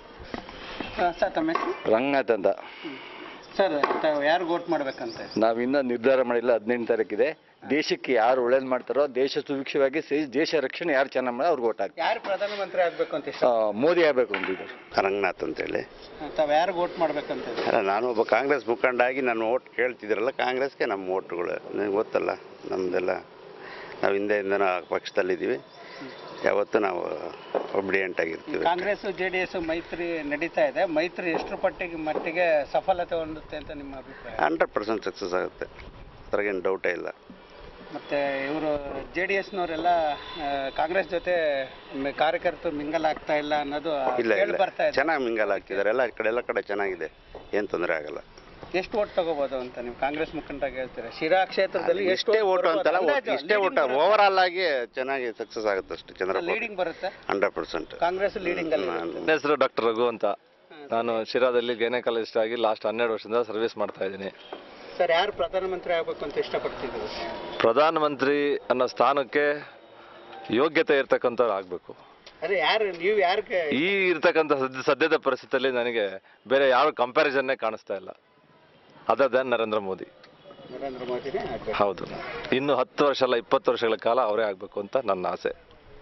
ಸರ್ ತಮ್ಮ ಹೆಸರು ರಂಗನಾಥ್ ಅಂತ ಸರ್ ತಾವು ಯಾರು ವೋಟ್ ಮಾಡ್ಬೇಕಂತ ನಾವು ಇನ್ನೂ ನಿರ್ಧಾರ ಮಾಡಿಲ್ಲ ಹದಿನೆಂಟು ತಾರೀಕಿದೆ ದೇಶಕ್ಕೆ ಯಾರು ಒಳ್ಳೇದು ಮಾಡ್ತಾರೋ ದೇಶ ಸುಭಿಕ್ಷವಾಗಿ ಸೇ- ದೇಶ ರಕ್ಷಣೆ ಯಾರು ಚೆನ್ನಾಗಿ ಮಾಡೋ ಅವ್ರಿಗೆ ಓಟ್ ಹಾಕಿ ಯಾರು ಪ್ರಧಾನಮಂತ್ರಿ ಆಗ್ಬೇಕು ಅಂತ ಇಷ್ಟ ಮೋದಿ ಆಗಬೇಕು ಅಂತಿದ್ದಾರೆ ರಂಗನಾಥ್ ಅಂತೇಳಿ ತಾವು ಯಾರು ವೋಟ್ ಮಾಡ್ಬೇಕಂತ ಇದೆ? ಅಲ್ಲ ನಾನು ಒಬ್ಬ ಕಾಂಗ್ರೆಸ್ ಮುಖಂಡ ಆಗಿ ನಾನು ಓಟ್ ಕೇಳ್ತಿದ್ದೀರಲ್ಲ ಕಾಂಗ್ರೆಸ್ಗೆ ನಮ್ಮ ಓಟ್ಗಳು ನಿಮಗೆ ಗೊತ್ತಲ್ಲ ನಮ್ಮದೆಲ್ಲ ನಾವು ಹಿಂದೆಯಿಂದನೂ ಆ ಪಕ್ಷದಲ್ಲಿದ್ದೀವಿ ಯಾವತ್ತೂ ನಾವು ಒಬ್ಡಿಯಂಟ್ ಆಗಿರ್ತೀವಿ ಕಾಂಗ್ರೆಸ್ ಜೆ ಡಿ ಎಸ್ ಮೈತ್ರಿ ನಡೀತಾ ಇದೆ ಮೈತ್ರಿ ಎಷ್ಟರ ಪಟ್ಟಿಗೆ ಮಟ್ಟಿಗೆ ಸಫಲತೆ ಹೊಂದುತ್ತೆ ಅಂತ ನಿಮ್ಮ ಅಭಿಪ್ರಾಯ ಹಂಡ್ರೆಡ್ ಪರ್ಸೆಂಟ್ ಸಕ್ಸಸ್ ಆಗುತ್ತೆ ಅದ್ರಾಗೇನು ಡೌಟೇ ಇಲ್ಲ ಮತ್ತೆ ಇವರು ಜೆ ಡಿ ಎಸ್ನವರೆಲ್ಲ ಕಾಂಗ್ರೆಸ್ ಜೊತೆ ಮ- ಕಾರ್ಯಕರ್ತರು ಮಿಂಗಲ್ ಆಗ್ತಾ ಇಲ್ಲ ಅನ್ನೋದು ಇಲ್ಲ ಕೇಳಿ ಇಲ್ಲ ಬರ್ತಾ ಇದೆ ಚೆನ್ನಾಗಿ ಮಿಂಗಲ್ ಆಗ್ತಿದ್ದಾರೆ ಎಲ್ಲ ಕಡೆ ಎಲ್ಲ ಕಡೆ ಚೆನ್ನಾಗಿದೆ ಏನು ತೊಂದರೆ ಆಗಲ್ಲ ಎಷ್ಟು ಓಟ್ ತಗೋಬಹುದು ಅಂತ ನೀವು ಕಾಂಗ್ರೆಸ್ ಮುಖಂಡರಾಗಿ ಹೇಳ್ತೀರಾ ಶಿರಾ ಕ್ಷೇತ್ರದಲ್ಲಿ ಎಷ್ಟು ಇಷ್ಟೇ ಓಟು ಅಂತಲ್ಲ ಒಟ್ಟು ಇಷ್ಟೇ ಓಟು ಓವರ್ ಆಲ್ ಆಗಿ ಚೆನ್ನಾಗಿ ಸಕ್ಸಸ್ ಆಗುತ್ತೆ ಅಷ್ಟೇ ಚಂದ್ರಪ್ಪ ಲೀಡಿಂಗ್ ಬರುತ್ತೆ ಹಂಡ್ರೆಡ್ ಪರ್ಸೆಂಟ್ ಕಾಂಗ್ರೆಸ್ ಲೀಡಿಂಗ್ ಅಲ್ಲಿ ನನ್ನ ಹೆಸರು ಡಾಕ್ಟರ್ ರಘು ಅಂತ ನಾನು ಶಿರಾದಲ್ಲಿ ಗೈನಕಾಲಜಿಸ್ಟ್ ಆಗಿ ಲಾಸ್ಟ್ ಹನ್ನೆರಡು ವರ್ಷದಿಂದ ಸರ್ವಿಸ್ ಮಾಡ್ತಾ ಇದ್ದೀನಿ ಸರ್ ಯಾರು ಪ್ರಧಾನಮಂತ್ರಿ ಆಗ್ಬೇಕು ಅಂತ ಇಷ್ಟಪಡ್ತಿದ್ರು ಪ್ರಧಾನಮಂತ್ರಿ ಅನ್ನೋ ಸ್ಥಾನಕ್ಕೆ ಯೋಗ್ಯತೆ ಇರ್ತಕ್ಕಂಥವ್ರು ಆಗಬೇಕು ಅದೇ ಯಾರು ನೀವು ಯಾರಿಗೆ ಈ ಇರ್ತಕ್ಕಂಥ ಸದ್ಯ ಸದ್ಯದ ಪರಿಸ್ಥಿತಿಯಲ್ಲಿ ನನಗೆ ಬೇರೆ ಯಾವ ಕಂಪ್ಯಾರಿಸನ್ನೇ ಕಾಣಿಸ್ತಾ ಇಲ್ಲ ಅದರ್ ದನ್ ನರೇಂದ್ರ ಮೋದಿ ನರೇಂದ್ರ ಮೋದಿನೇ ಆಗ್ಬೇಕು ಹೌದು ಇನ್ನು ಹತ್ತು ವರ್ಷ ಅಲ್ಲ ಇಪ್ಪತ್ತು ವರ್ಷಗಳ ಕಾಲ ಅವರೇ ಆಗಬೇಕು ಅಂತ ನನ್ನ ಆಸೆ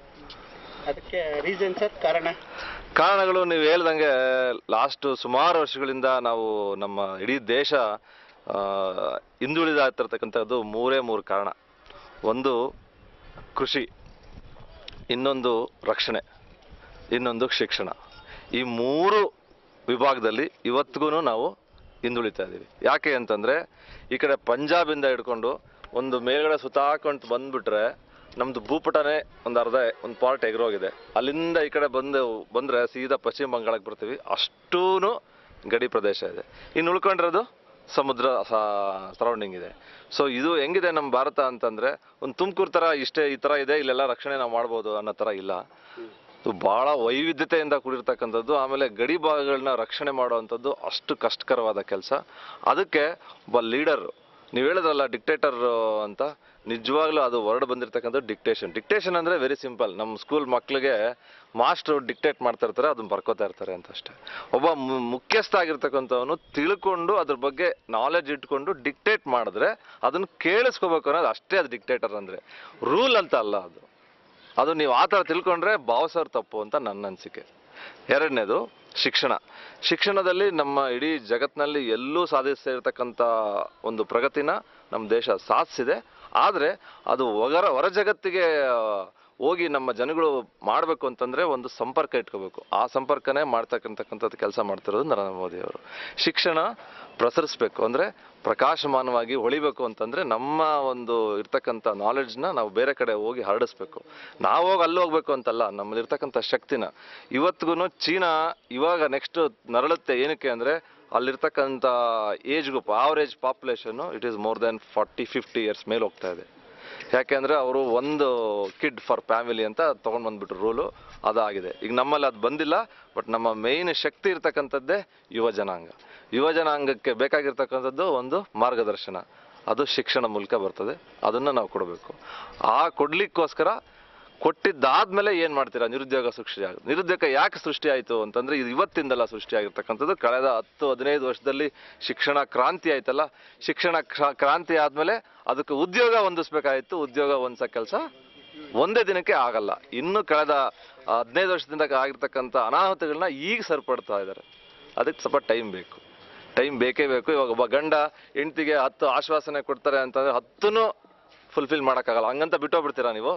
ಅದಕ್ಕೆ ರೀಸನ್ ಸರ್ ಕಾರಣ ಕಾರಣಗಳು ನೀವು ಹೇಳ್ದಂಗೆ ಲಾಸ್ಟ್ ಸುಮಾರು ವರ್ಷಗಳಿಂದ ನಾವು ನಮ್ಮ ಇಡೀ ದೇಶ ಆ, ಹಿಂದುಳಿದಾಗ್ತಿರ್ತಕ್ಕಂಥದ್ದು ಮೂರೇ ಮೂರು ಕಾರಣ ಒಂದು ಕೃಷಿ ಇನ್ನೊಂದು ರಕ್ಷಣೆ ಇನ್ನೊಂದು ಶಿಕ್ಷಣ ಈ ಮೂರು ವಿಭಾಗದಲ್ಲಿ ಇವತ್ತಿಗೂ ನಾವು ಹಿಂದುಳಿತಾ ಇದ್ದೀವಿ ಯಾಕೆ ಅಂತಂದರೆ ಈ ಕಡೆ ಪಂಜಾಬಿಂದ ಹಿಡ್ಕೊಂಡು ಒಂದು ಮೇಲ್ಗಡೆ ಸುತ್ತಾಕೊಂಡು ಬಂದ್ಬಿಟ್ರೆ ನಮ್ಮದು ಭೂಪಟನೇ ಒಂದು ಅರ್ಧ ಒಂದು ಪಾರ್ಟ್ ಎಗರೋಗಿದೆ ಅಲ್ಲಿಂದ ಈ ಕಡೆ ಬಂದು ಬಂದರೆ ಸೀದಾ ಪಶ್ಚಿಮ ಬಂಗಾಳಕ್ಕೆ ಬರ್ತೀವಿ ಅಷ್ಟೂ ಗಡಿ ಪ್ರದೇಶ ಇದೆ ಇನ್ನು ಉಳ್ಕೊಂಡಿರೋದು ಸಮುದ್ರ ಸರೌಂಡಿಂಗ್ ಇದೆ ಸೊ ಇದು ಹೆಂಗಿದೆ ನಮ್ಮ ಭಾರತ ಅಂತಂದರೆ ಒಂದು ತುಮಕೂರು ಥರ ಇಷ್ಟೇ ಈ ಥರ ಇದೆ ಇಲ್ಲೆಲ್ಲ ರಕ್ಷಣೆ ನಾವು ಮಾಡ್ಬೋದು ಅನ್ನೋ ಥರ ಇಲ್ಲ ಇದು ಭಾಳ ವೈವಿಧ್ಯತೆಯಿಂದ ಕೂಡಿರ್ತಕ್ಕಂಥದ್ದು ಆಮೇಲೆ ಗಡಿ ಭಾಗಗಳನ್ನ ರಕ್ಷಣೆ ಮಾಡುವಂಥದ್ದು ಅಷ್ಟು ಕಷ್ಟಕರವಾದ ಕೆಲಸ ಅದಕ್ಕೆ ಒಬ್ಬ ಲೀಡರ್ ನೀವು ಹೇಳಿದ್ರಲ್ಲ ಡಿಕ್ಟೇಟರ್ ಅಂತ ನಿಜವಾಗ್ಲೂ ಅದು ಹೊರಡು ಬಂದಿರತಕ್ಕಂಥ ಡಿಕ್ಟೇಷನ್ ಡಿಕ್ಟೇಷನ್ ಅಂದರೆ ವೆರಿ ಸಿಂಪಲ್ ನಮ್ಮ ಸ್ಕೂಲ್ ಮಕ್ಕಳಿಗೆ ಮಾಸ್ಟ್ರು ಡಿಕ್ಟೇಟ್ ಮಾಡ್ತಾ ಇರ್ತಾರೆ ಅದನ್ನ ಬರ್ಕೋತಾ ಇರ್ತಾರೆ ಅಂತ ಅಷ್ಟೇ ಒಬ್ಬ ಮು- ಮುಖ್ಯಸ್ಥ ಆಗಿರ್ತಕ್ಕಂಥವನು ತಿಳ್ಕೊಂಡು ಅದ್ರ ಬಗ್ಗೆ ನಾಲೆಜ್ ಇಟ್ಕೊಂಡು ಡಿಕ್ಟೇಟ್ ಮಾಡಿದ್ರೆ ಅದನ್ನು ಕೇಳಿಸ್ಕೋಬೇಕು ಅನ್ನೋದು ಅಷ್ಟೇ ಅದು ಡಿಕ್ಟೇಟರ್ ಅಂದರೆ ರೂಲ್ ಅಂತ ಅಲ್ಲ ಅದು ಅದು ನೀವು ಆ ಥರ ತಿಳ್ಕೊಂಡ್ರೆ ಭಾವಿಸೋರು ತಪ್ಪು ಅಂತ ನನ್ನ ಅನಿಸಿಕೆ ಎರಡನೇದು ಶಿಕ್ಷಣ ಶಿಕ್ಷಣದಲ್ಲಿ ನಮ್ಮ ಇಡೀ ಜಗತ್ತಿನಲ್ಲಿ ಎಲ್ಲೂ ಸಾಧಿಸಿರ್ತಕ್ಕಂಥ ಒಂದು ಪ್ರಗತಿನ ನಮ್ಮ ದೇಶ ಸಾಧಿಸಿದೆ ಆದರೆ ಅದು ಹೊರ ಹೊರ ಜಗತ್ತಿಗೆ ಆ, ಹೋಗಿ ನಮ್ಮ ಜನಗಳು ಮಾಡಬೇಕು ಅಂತಂದರೆ ಒಂದು ಸಂಪರ್ಕ ಇಟ್ಕೋಬೇಕು ಆ ಸಂಪರ್ಕನೇ ಮಾಡ್ತಕ್ಕಂಥಕ್ಕಂಥದ್ದು ಕೆಲಸ ಮಾಡ್ತಿರೋದು ನರೇಂದ್ರ ಮೋದಿ ಅವರು ಶಿಕ್ಷಣ ಪ್ರಸರಿಸ್ಬೇಕು ಅಂದರೆ ಪ್ರಕಾಶಮಾನವಾಗಿ ಹೊಳಿಬೇಕು ಅಂತಂದರೆ ನಮ್ಮ ಒಂದು ಇರ್ತಕ್ಕಂಥ ನಾಲೆಡ್ಜ್ನ ನಾವು ಬೇರೆ ಕಡೆ ಹೋಗಿ ಹರಡಿಸ್ಬೇಕು ನಾವು ಹೋಗಿ ಅಲ್ಲಿ ಹೋಗ್ಬೇಕು ಅಂತಲ್ಲ ನಮ್ಮಲ್ಲಿ ಇರ್ತಕ್ಕಂಥ ಶಕ್ತಿನ ಇವತ್ತಿಗೂ ಚೀನಾ ಇವಾಗ ನೆಕ್ಸ್ಟ್ ನರಳುತ್ತೆ ಏನಕ್ಕೆ ಅಂದರೆ ಅಲ್ಲಿರ್ತಕ್ಕಂಥ ಏಜ್ ಗ್ರೂಪ್ ಆವರೇಜ್ ಪಾಪ್ಯುಲೇಷನ್ನು it is more than forty fifty years ಮೇಲೆ ಹೋಗ್ತಾ ಇದೆ ಯಾಕೆಂದರೆ ಅವರು ಒಂದು ಕಿಡ್ ಫಾರ್ ಫ್ಯಾಮಿಲಿ ಅಂತ ತೊಗೊಂಡು ಬಂದ್ಬಿಟ್ರು ರೂಲು ಅದಾಗಿದೆ ಈಗ ನಮ್ಮಲ್ಲಿ ಅದು ಬಂದಿಲ್ಲ ಬಟ್ ನಮ್ಮ ಮೇಯ್ನ್ ಶಕ್ತಿ ಇರ್ತಕ್ಕಂಥದ್ದೇ ಯುವ ಜನಾಂಗ ಯುವ ಜನಾಂಗಕ್ಕೆ ಬೇಕಾಗಿರ್ತಕ್ಕಂಥದ್ದು ಒಂದು ಮಾರ್ಗದರ್ಶನ ಅದು ಶಿಕ್ಷಣ ಮೂಲಕ ಬರ್ತದೆ ಅದನ್ನು ನಾವು ಕೊಡಬೇಕು ಆ ಕೊಡ್ಲಿಕ್ಕೋಸ್ಕರ ಕೊಟ್ಟಿದ್ದಾದ್ಮೇಲೆ ಏನು ಮಾಡ್ತೀರಾ ನಿರುದ್ಯೋಗ ಸೃಷ್ಟಿ ಆಗುತ್ತೆ ನಿರುದ್ಯೋಗ ಯಾಕೆ ಸೃಷ್ಟಿ ಆಯಿತು ಅಂತಂದ್ರೆ ಇದು ಇವತ್ತಿಂದಲ್ಲ ಸೃಷ್ಟಿ ಆಗಿರ್ತಕ್ಕಂಥದ್ದು ಕಳೆದ ಹತ್ತು ಹದಿನೈದು ವರ್ಷದಲ್ಲಿ ಶಿಕ್ಷಣ ಕ್ರಾಂತಿ ಆಯ್ತಲ್ಲ ಶಿಕ್ಷಣ ಕ್ರಾ- ಕ್ರಾಂತಿ ಆದಮೇಲೆ ಅದಕ್ಕೆ ಉದ್ಯೋಗ ಹೊಂದಿಸ್ಬೇಕಾಯಿತು ಉದ್ಯೋಗ ಹೊಂದಿಸೋ ಕೆಲಸ ಒಂದೇ ದಿನಕ್ಕೆ ಆಗಲ್ಲ ಇನ್ನು ಕಳೆದ ಹದಿನೈದು ವರ್ಷದಿಂದ ಆಗಿರ್ತಕ್ಕಂಥ ಅನಾಹುತಗಳನ್ನ ಈಗ ಸರಿಪಡ್ತಾ ಇದ್ದಾರೆ ಅದಕ್ಕೆ ಸ್ವಲ್ಪ ಟೈಮ್ ಬೇಕು ಟೈಮ್ ಬೇಕೇ ಬೇಕು ಇವಾಗ ಒಬ್ಬ ಗಂಡ ಹೆಂಡ್ತಿಗೆ ಹತ್ತು ಆಶ್ವಾಸನೆ ಕೊಡ್ತಾರೆ ಅಂತಂದ್ರೆ ಹತ್ತನ್ನು ಫುಲ್ಫಿಲ್ ಮಾಡೋಕ್ಕಾಗಲ್ಲ ಹಂಗಂತ ಬಿಟ್ಟೋಗ್ಬಿಡ್ತೀರಾ ನೀವು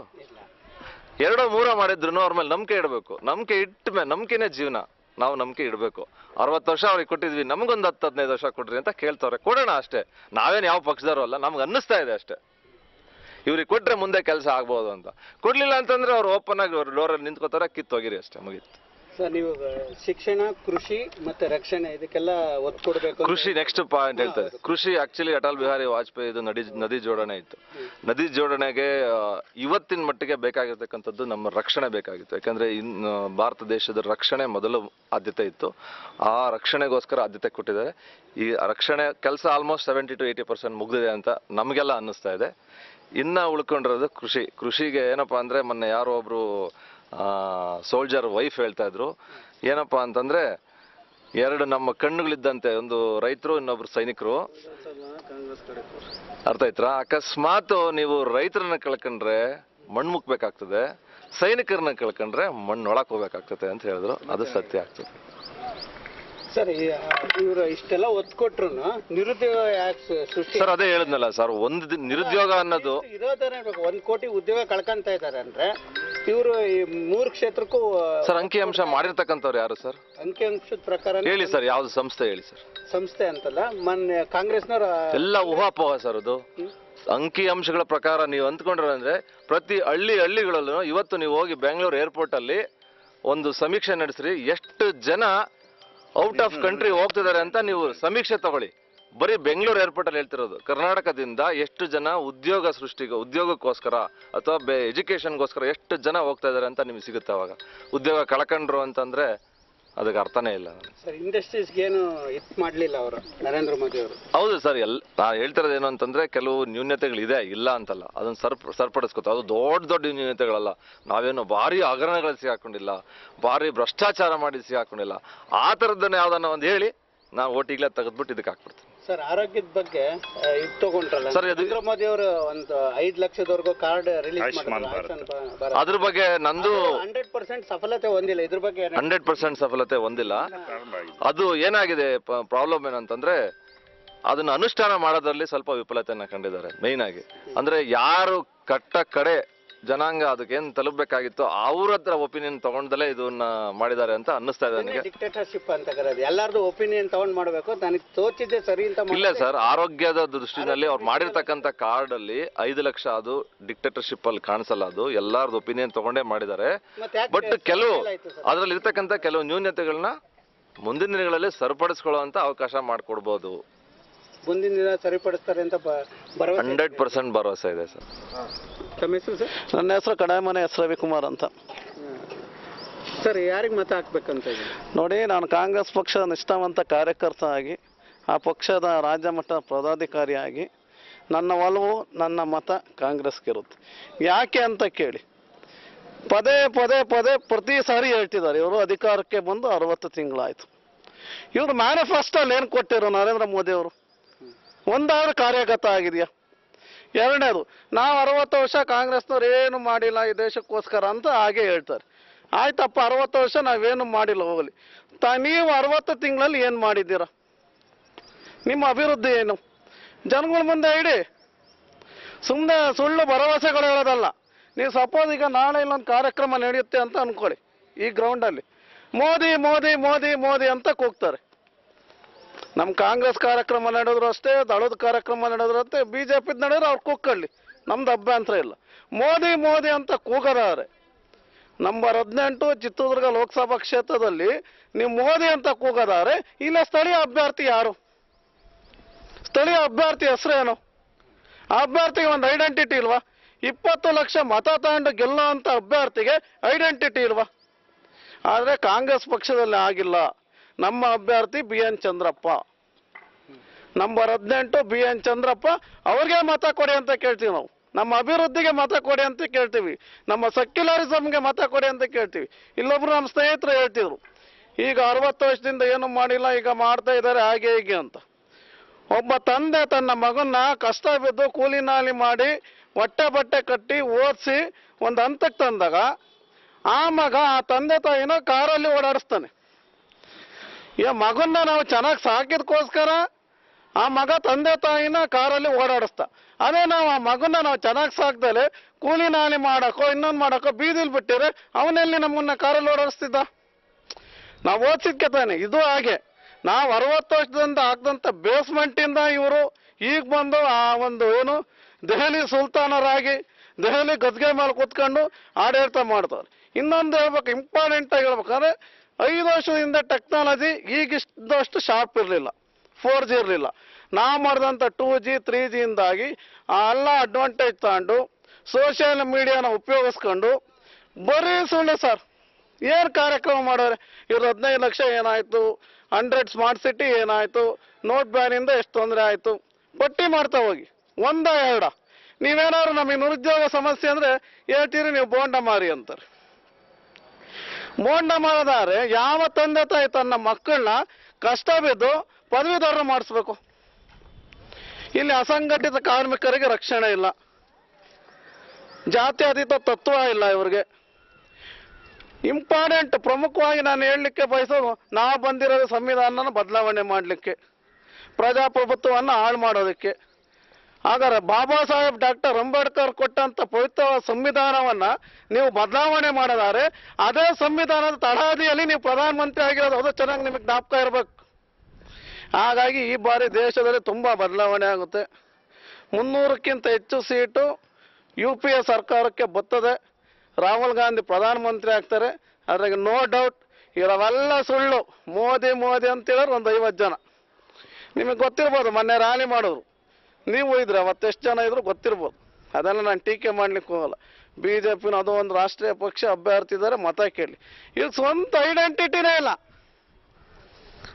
ಎರಡೋ ಮೂರೋ ಮಾಡಿದ್ರು ಅವ್ರ ಮೇಲೆ ನಂಬಿಕೆ ಇಡಬೇಕು ನಂಬಿಕೆ ಇಟ್ಟ ಮೇಲೆ ನಂಬಿಕೆನೇ ಜೀವನ ನಾವು ನಂಬಿಕೆ ಇಡಬೇಕು ಅರವತ್ತು ವರ್ಷ ಅವ್ರಿಗೆ ಕೊಟ್ಟಿದ್ವಿ ನಮಗೊಂದು ಹತ್ತು ಹದಿನೈದು ವರ್ಷ ಕೊಡ್ರಿ ಅಂತ ಕೇಳ್ತವ್ರೆ ಕೊಡೋಣ ಅಷ್ಟೇ ನಾವೇನು ಯಾವ ಪಕ್ಷದವರು ಅಲ್ಲ ನಮ್ಗೆ ಅನ್ನಿಸ್ತಾ ಇದೆ ಅಷ್ಟೇ ಇವ್ರಿಗೆ ಕೊಟ್ರೆ ಮುಂದೆ ಕೆಲಸ ಆಗ್ಬೋದು ಅಂತ ಕೊಡ್ಲಿಲ್ಲ ಅಂತಂದ್ರೆ ಅವ್ರು ಓಪನ್ ಆಗಿ ಅವ್ರು ಡೋರಲ್ಲಿ ನಿಂತ್ಕೋತಾರೆ ಕಿತ್ತೋಗಿರಿ ಅಷ್ಟೇ ಮುಗೀತು ಸರ್ ನೀವು ಶಿಕ್ಷಣ ಕೃಷಿ ಮತ್ತೆ ರಕ್ಷಣೆ ಇದಕ್ಕೆಲ್ಲ ಒತ್ತು ಕೊಡಬೇಕು ಅಂತ- ಕೃಷಿ ನೆಕ್ಸ್ಟ್ ಪಾಯಿಂಟ್ ಹೇಳ್ತಾರೆ ಕೃಷಿ ಆಕ್ಚುಲಿ ಅಟಲ್ ಬಿಹಾರಿ ವಾಜಪೇಯಿ ಇದು ನದಿ ನದಿ ಜೋಡಣೆ ಇತ್ತು ನದಿ ಜೋಡಣೆಗೆ ಆ, ಇವತ್ತಿನ ಮಟ್ಟಿಗೆ ಬೇಕಾಗಿರ್ತಕ್ಕಂಥದ್ದು ನಮ್ಮ ರಕ್ಷಣೆ ಬೇಕಾಗಿತ್ತು ಯಾಕಂದ್ರೆ ಇನ್ನು ಭಾರತ ದೇಶದ ರಕ್ಷಣೆ ಮೊದಲು ಆದ್ಯತೆ ಇತ್ತು ಆ ರಕ್ಷಣೆಗೋಸ್ಕರ ಆದ್ಯತೆ ಕೊಟ್ಟಿದ್ದಾರೆ ಈ ರಕ್ಷಣೆ ಕೆಲಸ almost seventy to eighty percent ಮುಗಿದಿದೆ ಅಂತ ನಮಗೆಲ್ಲ ಅನ್ನಿಸ್ತಾ ಇದೆ ಇನ್ನ ಉಳ್ಕೊಂಡಿರೋದು ಕೃಷಿ ಕೃಷಿಗೆ ಏನಪ್ಪಾ ಅಂದ್ರೆ ಮೊನ್ನೆ ಯಾರೋ ಒಬ್ರು ಸೋಲ್ಜರ್ ವೈಫ್ ಹೇಳ್ತಾ ಇದ್ರು ಏನಪ್ಪಾ ಅಂತಂದ್ರೆ ಎರಡು ನಮ್ಮ ಕಣ್ಣುಗಳಿದ್ದಂತೆ ಒಂದು ರೈತರು ಇನ್ನೊಬ್ರು ಸೈನಿಕರು ಅರ್ಥ ಆಯ್ತಾ ಅಕಸ್ಮಾತ್ ನೀವು ರೈತರನ್ನ ಕಳ್ಕೊಂಡ್ರೆ ಮಣ್ಣು ಮುಕ್ಬೇಕಾಗ್ತದೆ ಸೈನಿಕರನ್ನ ಕಳ್ಕೊಂಡ್ರೆ ಮಣ್ಣು ಒಳಕ್ ಹೋಗ್ಬೇಕಾಗ್ತದೆ ಅಂತ ಹೇಳಿದ್ರು ಅದು ಸತ್ಯ ಆಗ್ತದೆ ಸರ್ ಇವರು ಇಷ್ಟೆಲ್ಲ ಒತ್ತು ಕೊಟ್ರು ನಿರುದ್ಯೋಗ ಯಾಕೆ ಸೃ- ಸೃಷ್ಟಿ ಸರ್ ಅದೇ ಹೇಳಿದ್ನಲ್ಲ ಸರ್ ಒಂದು ದಿನ ನಿರುದ್ಯೋಗ ಅನ್ನೋದು ಇರೋದನ್ನ ಇರ್ಬೇಕು. ಒಂದ್ ಕೋಟಿ ಉದ್ಯೋಗ ಕಳ್ಕೊಂತ ಇದ್ದಾರೆ ಅಂದ್ರೆ ಇವರು ಈ ಮೂರು ಕ್ಷೇತ್ರಕ್ಕೂ ಆ, ಸರ್ ಅಂಕಿಅಂಶ ಮಾಡಿರ್ತಕ್ಕಂಥವ್ರು ಯಾರು ಸರ್ ಅಂಕಿಅಂಶದ ಪ್ರಕಾರ ಹೇಳಿ ಸರ್ ಯಾವ್ದು ಸಂಸ್ಥೆ ಹೇಳಿ ಸರ್ ಸಂಸ್ಥೆ ಅಂತಲ್ಲ ಮೊನ್ನೆ ಕಾಂಗ್ರೆಸ್ನವ್ರ ಎಲ್ಲ ಊಹಾಪೋಹ ಸರ್ ಅದು ಅಂಕಿ ಅಂಶಗಳ ಪ್ರಕಾರ ನೀವು ಅಂದ್ಕೊಂಡ್ರೆ ಅಂದ್ರೆ ಪ್ರತಿ ಹಳ್ಳಿ ಹಳ್ಳಿಗಳಲ್ಲೂ ಇವತ್ತು ನೀವು ಹೋಗಿ ಬೆಂಗಳೂರು ಏರ್ಪೋರ್ಟ್ ಅಲ್ಲಿ ಒಂದು ಸಮೀಕ್ಷೆ ನಡೆಸ್ರಿ ಎಷ್ಟು ಜನ ಔಟ್ ಆಫ್ ಕಂಟ್ರಿ ಹೋಗ್ತಿದ್ದಾರೆ ಅಂತ ನೀವು ಸಮೀಕ್ಷೆ ತಗೊಳ್ಳಿ ಬರೀ ಬೆಂಗಳೂರು ಏರ್ಪೋರ್ಟ್ ಅಲ್ಲಿ ಹೇಳ್ತಿರೋದು ಕರ್ನಾಟಕದಿಂದ ಎಷ್ಟು ಜನ ಉದ್ಯೋಗ ಸೃಷ್ಟಿಗೆ ಉದ್ಯೋಗಕ್ಕೋಸ್ಕರ ಅಥವಾ ಬೆ ಎಜುಕೇಶನ್ಗೋಸ್ಕರ ಎಷ್ಟು ಜನ ಹೋಗ್ತಾ ಇದ್ದಾರೆ ಅಂತ ನಿಮ್ಗೆ ಸಿಗುತ್ತೆ ಅವಾಗ ಉದ್ಯೋಗ ಕಳ್ಕೊಂಡ್ರು ಅಂತಂದ್ರೆ ಅದಕ್ಕೆ ಅರ್ಥನೇ ಇಲ್ಲ ಸರ್ ಇಂಡಸ್ಟ್ರೀಸ್ಗೆ ಏನು ಇದು ಮಾಡಲಿಲ್ಲ ಅವರು ನರೇಂದ್ರ ಮೋದಿ ಅವರು ಹೌದು ಸರ್ ಎಲ್ ನಾ ಹೇಳ್ತಿರೋದು ಏನು ಅಂತಂದ್ರೆ ಕೆಲವು ನ್ಯೂನ್ಯತೆಗಳಿದೆ ಇಲ್ಲ ಅಂತಲ್ಲ ಅದನ್ನ ಸರ್ಪ್ ಸರಿಪಡಿಸ್ಕೊತ ಅದು ದೊಡ್ಡ ದೊಡ್ಡ ನ್ಯೂನ್ಯತೆಗಳಲ್ಲ ನಾವೇನು ಭಾರಿ ಹಗರಣಗಳು ಸಿಗಾಕೊಂಡಿಲ್ಲ ಭಾರಿ ಭ್ರಷ್ಟಾಚಾರ ಮಾಡಿ ಸಿಗಾಕೊಂಡಿಲ್ಲ ಆ ಥರದ್ದನ್ನ ಯಾವ್ದನ್ನ ಒಂದು ಹೇಳಿ ನಾವು ಓಟಿಗ್ಲೇ ತೆಗೆದ್ಬಿಟ್ಟು ಇದಕ್ಕೆ ಹಾಕ್ಬಿಡ್ತೀವಿ ಸರ್ ಆರೋಗ್ಯದ ಬಗ್ಗೆ ಆ, ಇದು ತಗೊಂಡ್ರಲ್ಲ ಸರ್, ಇದು- ನರೇಂದ್ರ ಮೋದಿ ಅವರು ಒಂದು ಐದು ಲಕ್ಷದವರೆಗೂ ಕಾರ್ಡ್ ರಿಲೀಸ್ ಆಯುಷ್ಮಾನ್ ಮಾಡಿದ್ರು ಅದ್ರ ಬಗ್ಗೆ ನಂದು ಹಂಡ್ರೆಡ್ ಪರ್ಸೆಂಟ್ ಸಫಲತೆ ಹೊಂದಿಲ್ಲ ಇದ್ರ ಬಗ್ಗೆ ಏನ್- ಹಂಡ್ರೆಡ್ ಪರ್ಸೆಂಟ್ ಸಫಲತೆ ಹೊಂದಿಲ್ಲ ಅದು ಏನಾಗಿದೆ ಪ್ರಾಬ್ಲಮ್ ಏನಂತಂದ್ರೆ ಅದನ್ನ ಅನುಷ್ಠಾನ ಮಾಡೋದ್ರಲ್ಲಿ ಸ್ವಲ್ಪ ವಿಫಲತೆಯನ್ನ ಕಂಡಿದ್ದಾರೆ ಮೇಯ್ನ್ ಆಗಿ ಅಂದ್ರೆ ಯಾರು ಕಟ್ಟ ಕಡೆ ಜನಾಂಗ ಅದಕ್ಕೆ ಏನ್ ತಲುಪಬೇಕಾಗಿತ್ತು ಅವ್ರ ಹತ್ರ ಒಪಿನಿಯನ್ ತಗೊಂಡಲೇ ಇದನ್ನ ಮಾಡಿದ್ದಾರೆ ಅಂತ ಅನ್ನಿಸ್ತಾ ಇದೆ ನನಗೆ ಡಿಕ್ಟೇಟರ್ಶಿಪ್ ಅಂತ ಕರೆಯೋದು ಎಲ್ಲಾರ್ದು ಒಪಿನಿಯನ್ ತಗೊಂಡ್ ಮಾಡ್ಬೇಕು ನನಗೆ ತೋಚಿದ್ದೆ ಸರಿ ಅಂತ ಇಲ್ಲ ಸರ್ ಆರೋಗ್ಯದ ದೃಷ್ಟಿನಲ್ಲಿ ಅವ್ರು ಮಾಡಿರ್ತಕ್ಕಂಥ ಕಾರ್ಡ್ ಅಲ್ಲಿ ಐದು ಲಕ್ಷ ಅದು ಡಿಕ್ಟೇಟರ್ಶಿಪ್ ಅಲ್ಲಿ ಕಾಣಿಸಲ್ಲ ಅದು ಎಲ್ಲಾರ್ದು ಒಪಿನಿಯನ್ ತಗೊಂಡೇ ಮಾಡಿದ್ದಾರೆ ಮತ್ತೆ ಯಾಕೆ ಬಟ್ ಕೆಲವು ಆಯ್ತು ಸರ್? ಅದ್ರಲ್ಲಿ ಇರ್ತಕ್ಕಂಥ ಕೆಲವು ನ್ಯೂನ್ಯತೆಗಳನ್ನ ಮುಂದಿನ ದಿನಗಳಲ್ಲಿ ಸರಿಪಡಿಸ್ಕೊಳ್ಳುವಂತ ಅವಕಾಶ ಮಾಡಿಕೊಡ್ಬೋದು ಮುಂದಿನ ದಿನ ಸರಿಪಡಿಸ್ತಾರೆ ಅಂತ ಬ- ಭರವಸೆ ಹಂಡ್ರೆಡ್ ಪರ್ಸೆಂಟ್ ಭರವಸೆ ಇದೆ ಸರ್ ತಮ್ಮ ಹೆಸರು ಸರ್ ನನ್ನ ಹೆಸರು ಕಡಾಮನೆ ಎಸ್ ರವಿಕುಮಾರ್ ಅಂತ ಸರ್ ಯಾರಿಗೆ ಮತ ಹಾಕ್ಬೇಕಂತ ಇದೆ ನೋಡಿ ನಾನು ಕಾಂಗ್ರೆಸ್ ಪಕ್ಷದ ನಿಷ್ಠಾವಂತ ಕಾರ್ಯಕರ್ತ ಆಗಿ ಆ ಪಕ್ಷದ ರಾಜ್ಯ ಮಟ್ಟದ ಪದಾಧಿಕಾರಿಯಾಗಿ ನನ್ನ ಒಲವು ನನ್ನ ಮತ ಕಾಂಗ್ರೆಸ್ಗೆ ಇರುತ್ತೆ ಯಾಕೆ ಅಂತ ಕೇಳಿ ಪದೇ ಪದೇ ಪದೇ ಪ್ರತಿ ಸಾರಿ ಹೇಳ್ತಿದ್ದಾರೆ ಇವರು ಅಧಿಕಾರಕ್ಕೆ ಬಂದು ಅರವತ್ತು ತಿಂಗಳಾಯ್ತು ಇವರು ಮ್ಯಾನಿಫೆಸ್ಟೋಲ್ಲಿ ಏನು ಕೊಟ್ಟಿರೋ ನರೇಂದ್ರ ಮೋದಿ ಅವರು ಒಂದಾದ್ರೂ ಕಾರ್ಯಗತ ಆಗಿದೆಯಾ ಎರಡನೇದು ನಾವು ಅರವತ್ತು ವರ್ಷ ಕಾಂಗ್ರೆಸ್ನವ್ರು ಏನು ಮಾಡಿಲ್ಲ ಈ ದೇಶಕ್ಕೋಸ್ಕರ ಅಂತ ಹಾಗೆ ಹೇಳ್ತಾರೆ ಆಯ್ತಪ್ಪ ಅರವತ್ತು ವರ್ಷ ನಾವೇನು ಮಾಡಿಲ್ಲ ಹೋಗಲಿ ತ ನೀವು ಅರವತ್ತು ತಿಂಗಳಲ್ಲಿ ಏನು ಮಾಡಿದ್ದೀರಾ ನಿಮ್ಮ ಅಭಿವೃದ್ಧಿ ಏನು ಜನಗಳ ಮುಂದೆ ಇಡಿ ಸುಮ್ಮನೆ ಸುಳ್ಳು ಭರವಸೆಗಳು ಹೇಳೋದಲ್ಲ ನೀವು ಸಪೋಸ್ ಈಗ ನಾಳೆ ಇಲ್ಲೊಂದು ಕಾರ್ಯಕ್ರಮ ನಡೆಯುತ್ತೆ ಅಂತ ಅನ್ಕೊಳ್ಳಿ ಈ ಗ್ರೌಂಡಲ್ಲಿ ಮೋದಿ ಮೋದಿ ಮೋದಿ ಮೋದಿ ಅಂತ ಕೂಗ್ತಾರೆ ನಮ್ಮ ಕಾಂಗ್ರೆಸ್ ಕಾರ್ಯಕ್ರಮ ನಡೆದ್ರು ಅಷ್ಟೇ ದಳದ ಕಾರ್ಯಕ್ರಮ ನಡೆದ್ರು ಅಷ್ಟೇ ಬಿ ಜೆ ಪಿದ್ ನಡೆದ್ರೆ ಅವ್ರು ಕೂಗ್ಕೊಳ್ಳಿ ನಮ್ದು ಅಭ್ಯಂತರ ಇಲ್ಲ ಮೋದಿ ಮೋದಿ ಅಂತ ಕೂಗದಾರೆ ನಂಬರ್ ಹದಿನೆಂಟು ಚಿತ್ರದುರ್ಗ ಲೋಕಸಭಾ ಕ್ಷೇತ್ರದಲ್ಲಿ ನೀವು ಮೋದಿ ಅಂತ ಕೂಗದಾರೆ ಇಲ್ಲ ಸ್ಥಳೀಯ ಅಭ್ಯರ್ಥಿ ಯಾರು ಸ್ಥಳೀಯ ಅಭ್ಯರ್ಥಿ ಹೆಸರೇನು ಆ ಅಭ್ಯರ್ಥಿಗೆ ಒಂದು ಐಡೆಂಟಿಟಿ ಇಲ್ವಾ ಇಪ್ಪತ್ತು ಲಕ್ಷ ಮತ ತಗೊಂಡು ಗೆಲ್ಲೋ ಅಂತ ಅಭ್ಯರ್ಥಿಗೆ ಐಡೆಂಟಿಟಿ ಇಲ್ವಾ ಆದರೆ ಕಾಂಗ್ರೆಸ್ ಪಕ್ಷದಲ್ಲಿ ಆಗಿಲ್ಲ ನಮ್ಮ ಅಭ್ಯರ್ಥಿ ಬಿ ಎನ್ ಚಂದ್ರಪ್ಪ ನಂಬರ್ ಹದಿನೆಂಟು ಬಿ ಎನ್ ಚಂದ್ರಪ್ಪ ಅವ್ರಿಗೆ ಮತ ಕೊಡಿ ಅಂತ ಕೇಳ್ತೀವಿ ನಾವು ನಮ್ಮ ಅಭಿವೃದ್ಧಿಗೆ ಮತ ಕೊಡಿ ಅಂತ ಕೇಳ್ತೀವಿ ನಮ್ಮ ಸೆಕ್ಯುಲರಿಸಮ್ಗೆ ಮತ ಕೊಡಿ ಅಂತ ಕೇಳ್ತೀವಿ ಇಲ್ಲೊಬ್ರು ನಮ್ಮ ಸ್ನೇಹಿತರು ಹೇಳ್ತಿದ್ರು ಈಗ ಅರವತ್ತು ವರ್ಷದಿಂದ ಏನು ಮಾಡಿಲ್ಲ ಈಗ ಮಾಡ್ತಾ ಇದ್ದಾರೆ ಹಾಗೆ ಹೀಗೆ ಅಂತ ಒಬ್ಬ ತಂದೆ ತನ್ನ ಮಗನ್ನ ಕಷ್ಟ ಬಿದ್ದು ಕೂಲಿ ನಾಲಿ ಮಾಡಿ ಹೊಟ್ಟೆ ಬಟ್ಟೆ ಕಟ್ಟಿ ಓದಿಸಿ ಒಂದು ಹಂತಕ್ಕೆ ತಂದಾಗ ಆ ಮಗ ಆ ತಂದೆ ತಾಯಿನ ಕಾರಲ್ಲಿ ಓಡಾಡಿಸ್ತಾನೆ ಈ ಮಗನ್ನ ನಾವು ಚೆನ್ನಾಗಿ ಸಾಕಿದ್ಕೋಸ್ಕರ ಆ ಮಗ ತಂದೆ ತಾಯಿನ ಕಾರಲ್ಲಿ ಓಡಾಡಿಸ್ತಾ ಅದೇ ನಾವು ಆ ಮಗನ್ನ ನಾವು ಚೆನ್ನಾಗಿ ಸಾಕ್ದಲೆ ಕೂಲಿ ನಾಲಿ ಮಾಡಕ್ಕೋ ಇನ್ನೊಂದು ಮಾಡಕ್ಕೋ ಬೀದಿಲ್ ಬಿಟ್ಟಿದ್ರೆ ಅವನೆಲ್ಲಿ ನಮ್ಮನ್ನ ಕಾರಲ್ಲಿ ಓಡಾಡಿಸ್ತಿದ್ದ ನಾವು ಓದಿಸಿದ್ಕೆ ತಾನೆ ಇದು ಹಾಗೆ ನಾವು ಅರವತ್ತು ವರ್ಷದಿಂದ ಹಾಕ್ದಂಥ ಬೇಸ್ಮೆಂಟಿಂದ ಇವರು ಈಗ ಬಂದು ಆ ಒಂದು ಏನು ದೆಹಲಿ ಸುಲ್ತಾನರಾಗಿ ದೆಹಲಿ ಗದ್ಗೆ ಮೇಲೆ ಕೂತ್ಕೊಂಡು ಆಡಳಿತ ಮಾಡ್ತಾರೆ ಇನ್ನೊಂದು ಹೇಳ್ಬೇಕು ಇಂಪಾರ್ಟೆಂಟ್ ಆಗಿ ಹೇಳ್ಬೇಕಂದ್ರೆ ಐದು ವರ್ಷದಿಂದ ಟೆಕ್ನಾಲಜಿ ಈಗಿದ್ದಷ್ಟು ಶಾರ್ಪ್ ಇರಲಿಲ್ಲ ಫೋರ್ ಜಿ ಇರಲಿಲ್ಲ ನಾವು ಮಾಡಿದಂಥ ಟೂ ಜಿ ತ್ರೀ ಜಿಯಿಂದಾಗಿ ಆ ಎಲ್ಲ ಅಡ್ವಾಂಟೇಜ್ ತಗೊಂಡು ಸೋಷಿಯಲ್ ಮೀಡಿಯಾನ ಉಪಯೋಗಿಸ್ಕೊಂಡು ಬರೀ ಸುಳ್ಳು ಸರ್ ಏನು ಕಾರ್ಯಕ್ರಮ ಮಾಡೋರೆ ಇವ್ರು ಹದಿನೈದು ಲಕ್ಷ ಏನಾಯ್ತು ಹಂಡ್ರೆಡ್ ಸ್ಮಾರ್ಟ್ ಸಿಟಿ ಏನಾಯ್ತು ನೋಟ್ ಬ್ಯಾನಿಂದ ಎಷ್ಟು ತೊಂದರೆ ಆಯ್ತು ಪಟ್ಟಿ ಮಾಡ್ತಾ ಹೋಗಿ ಒಂದ ಎರಡ ನೀವೇನಾದ್ರು ನಮಗೆ ನಿರುದ್ಯೋಗ ಸಮಸ್ಯೆ ಅಂದ್ರೆ ಹೇಳ್ತೀರಿ ನೀವು ಬೋಂಡ ಮಾರಿ ಅಂತಾರೆ ಬೋಂಡ ಮಾಡೋದಾದ್ರೆ ಯಾವ ತಂದೆ ತಾಯಿ ತನ್ನ ಮಕ್ಕಳನ್ನ ಕಷ್ಟ ಬಿದ್ದು ಪದವೀಧರ ಮಾಡಿಸ್ಬೇಕು ಇಲ್ಲಿ ಅಸಂಘಟಿತ ಕಾರ್ಮಿಕರಿಗೆ ರಕ್ಷಣೆ ಇಲ್ಲ ಜಾತ್ಯತೀತ ತತ್ವ ಇಲ್ಲ ಇವ್ರಿಗೆ ಇಂಪಾರ್ಟೆಂಟ್ ಪ್ರಮುಖವಾಗಿ ನಾನು ಹೇಳಲಿಕ್ಕೆ ಬಯಸೋದು ನಾವು ಬಂದಿರೋದು ಸಂವಿಧಾನನ ಬದಲಾವಣೆ ಮಾಡಲಿಕ್ಕೆ ಪ್ರಜಾಪ್ರಭುತ್ವವನ್ನು ಹಾಳು ಮಾಡೋದಕ್ಕೆ ಹಾಗಾದ್ರೆ ಬಾಬಾ ಸಾಹೇಬ್ ಡಾಕ್ಟರ್ ಅಂಬೇಡ್ಕರ್ ಕೊಟ್ಟಂತ ಪವಿತ್ರವಾದ ಸಂವಿಧಾನವನ್ನ ನೀವು ಬದಲಾವಣೆ ಮಾಡೋದಾದ್ರೆ ಅದೇ ಸಂವಿಧಾನದ ತಳಹದಿಯಲ್ಲಿ ನೀವು ಪ್ರಧಾನಮಂತ್ರಿ ಆಗಿರೋದು ಅದು ಚೆನ್ನಾಗಿ ನಿಮಗೆ ಜ್ಞಾಪಕ ಇರಬೇಕು ಹಾಗಾಗಿ ಈ ಬಾರಿ ದೇಶದಲ್ಲಿ ತುಂಬಾ ಬದಲಾವಣೆ ಆಗುತ್ತೆ ಮುನ್ನೂರಕ್ಕಿಂತ ಹೆಚ್ಚು ಸೀಟು ಯು ಪಿ ಎ ಸರ್ಕಾರಕ್ಕೆ ಬರ್ತದೆ ರಾಹುಲ್ ಗಾಂಧಿ ಪ್ರಧಾನಮಂತ್ರಿ ಆಗ್ತಾರೆ ಅದ್ರಾಗ ನೋ ಡೌಟ್ ಇರೋವೆಲ್ಲ ಸುಳ್ಳು ಮೋದಿ ಮೋದಿ ಅಂತ ಹೇಳೋರು ಒಂದು ಐವತ್ತು ಜನ ನಿಮಗೆ ಗೊತ್ತಿರ್ಬೋದು ಮೊನ್ನೆ ರ್ಯಾಲಿ ಮಾಡಿದ್ರು ನೀವು ಇದ್ರೆ ಅವತ್ತೆಷ್ಟು ಜನ ಇದ್ರು ಗೊತ್ತಿರ್ಬೋದು ಅದೆಲ್ಲ ನಾನು ಟೀಕೆ ಮಾಡ್ಲಿಕ್ಕೆ ಹೋಗಲ್ಲ ಬಿ ಜೆ ಪಿನ ಅದು ಒಂದು ರಾಷ್ಟ್ರೀಯ ಪಕ್ಷ ಅಭ್ಯರ್ಥಿ ಇದ್ದಾರೆ ಮತ ಕೇಳಿ ಇದು ಸ್ವಂತ ಐಡೆಂಟಿಟಿನೇ ಇಲ್ಲ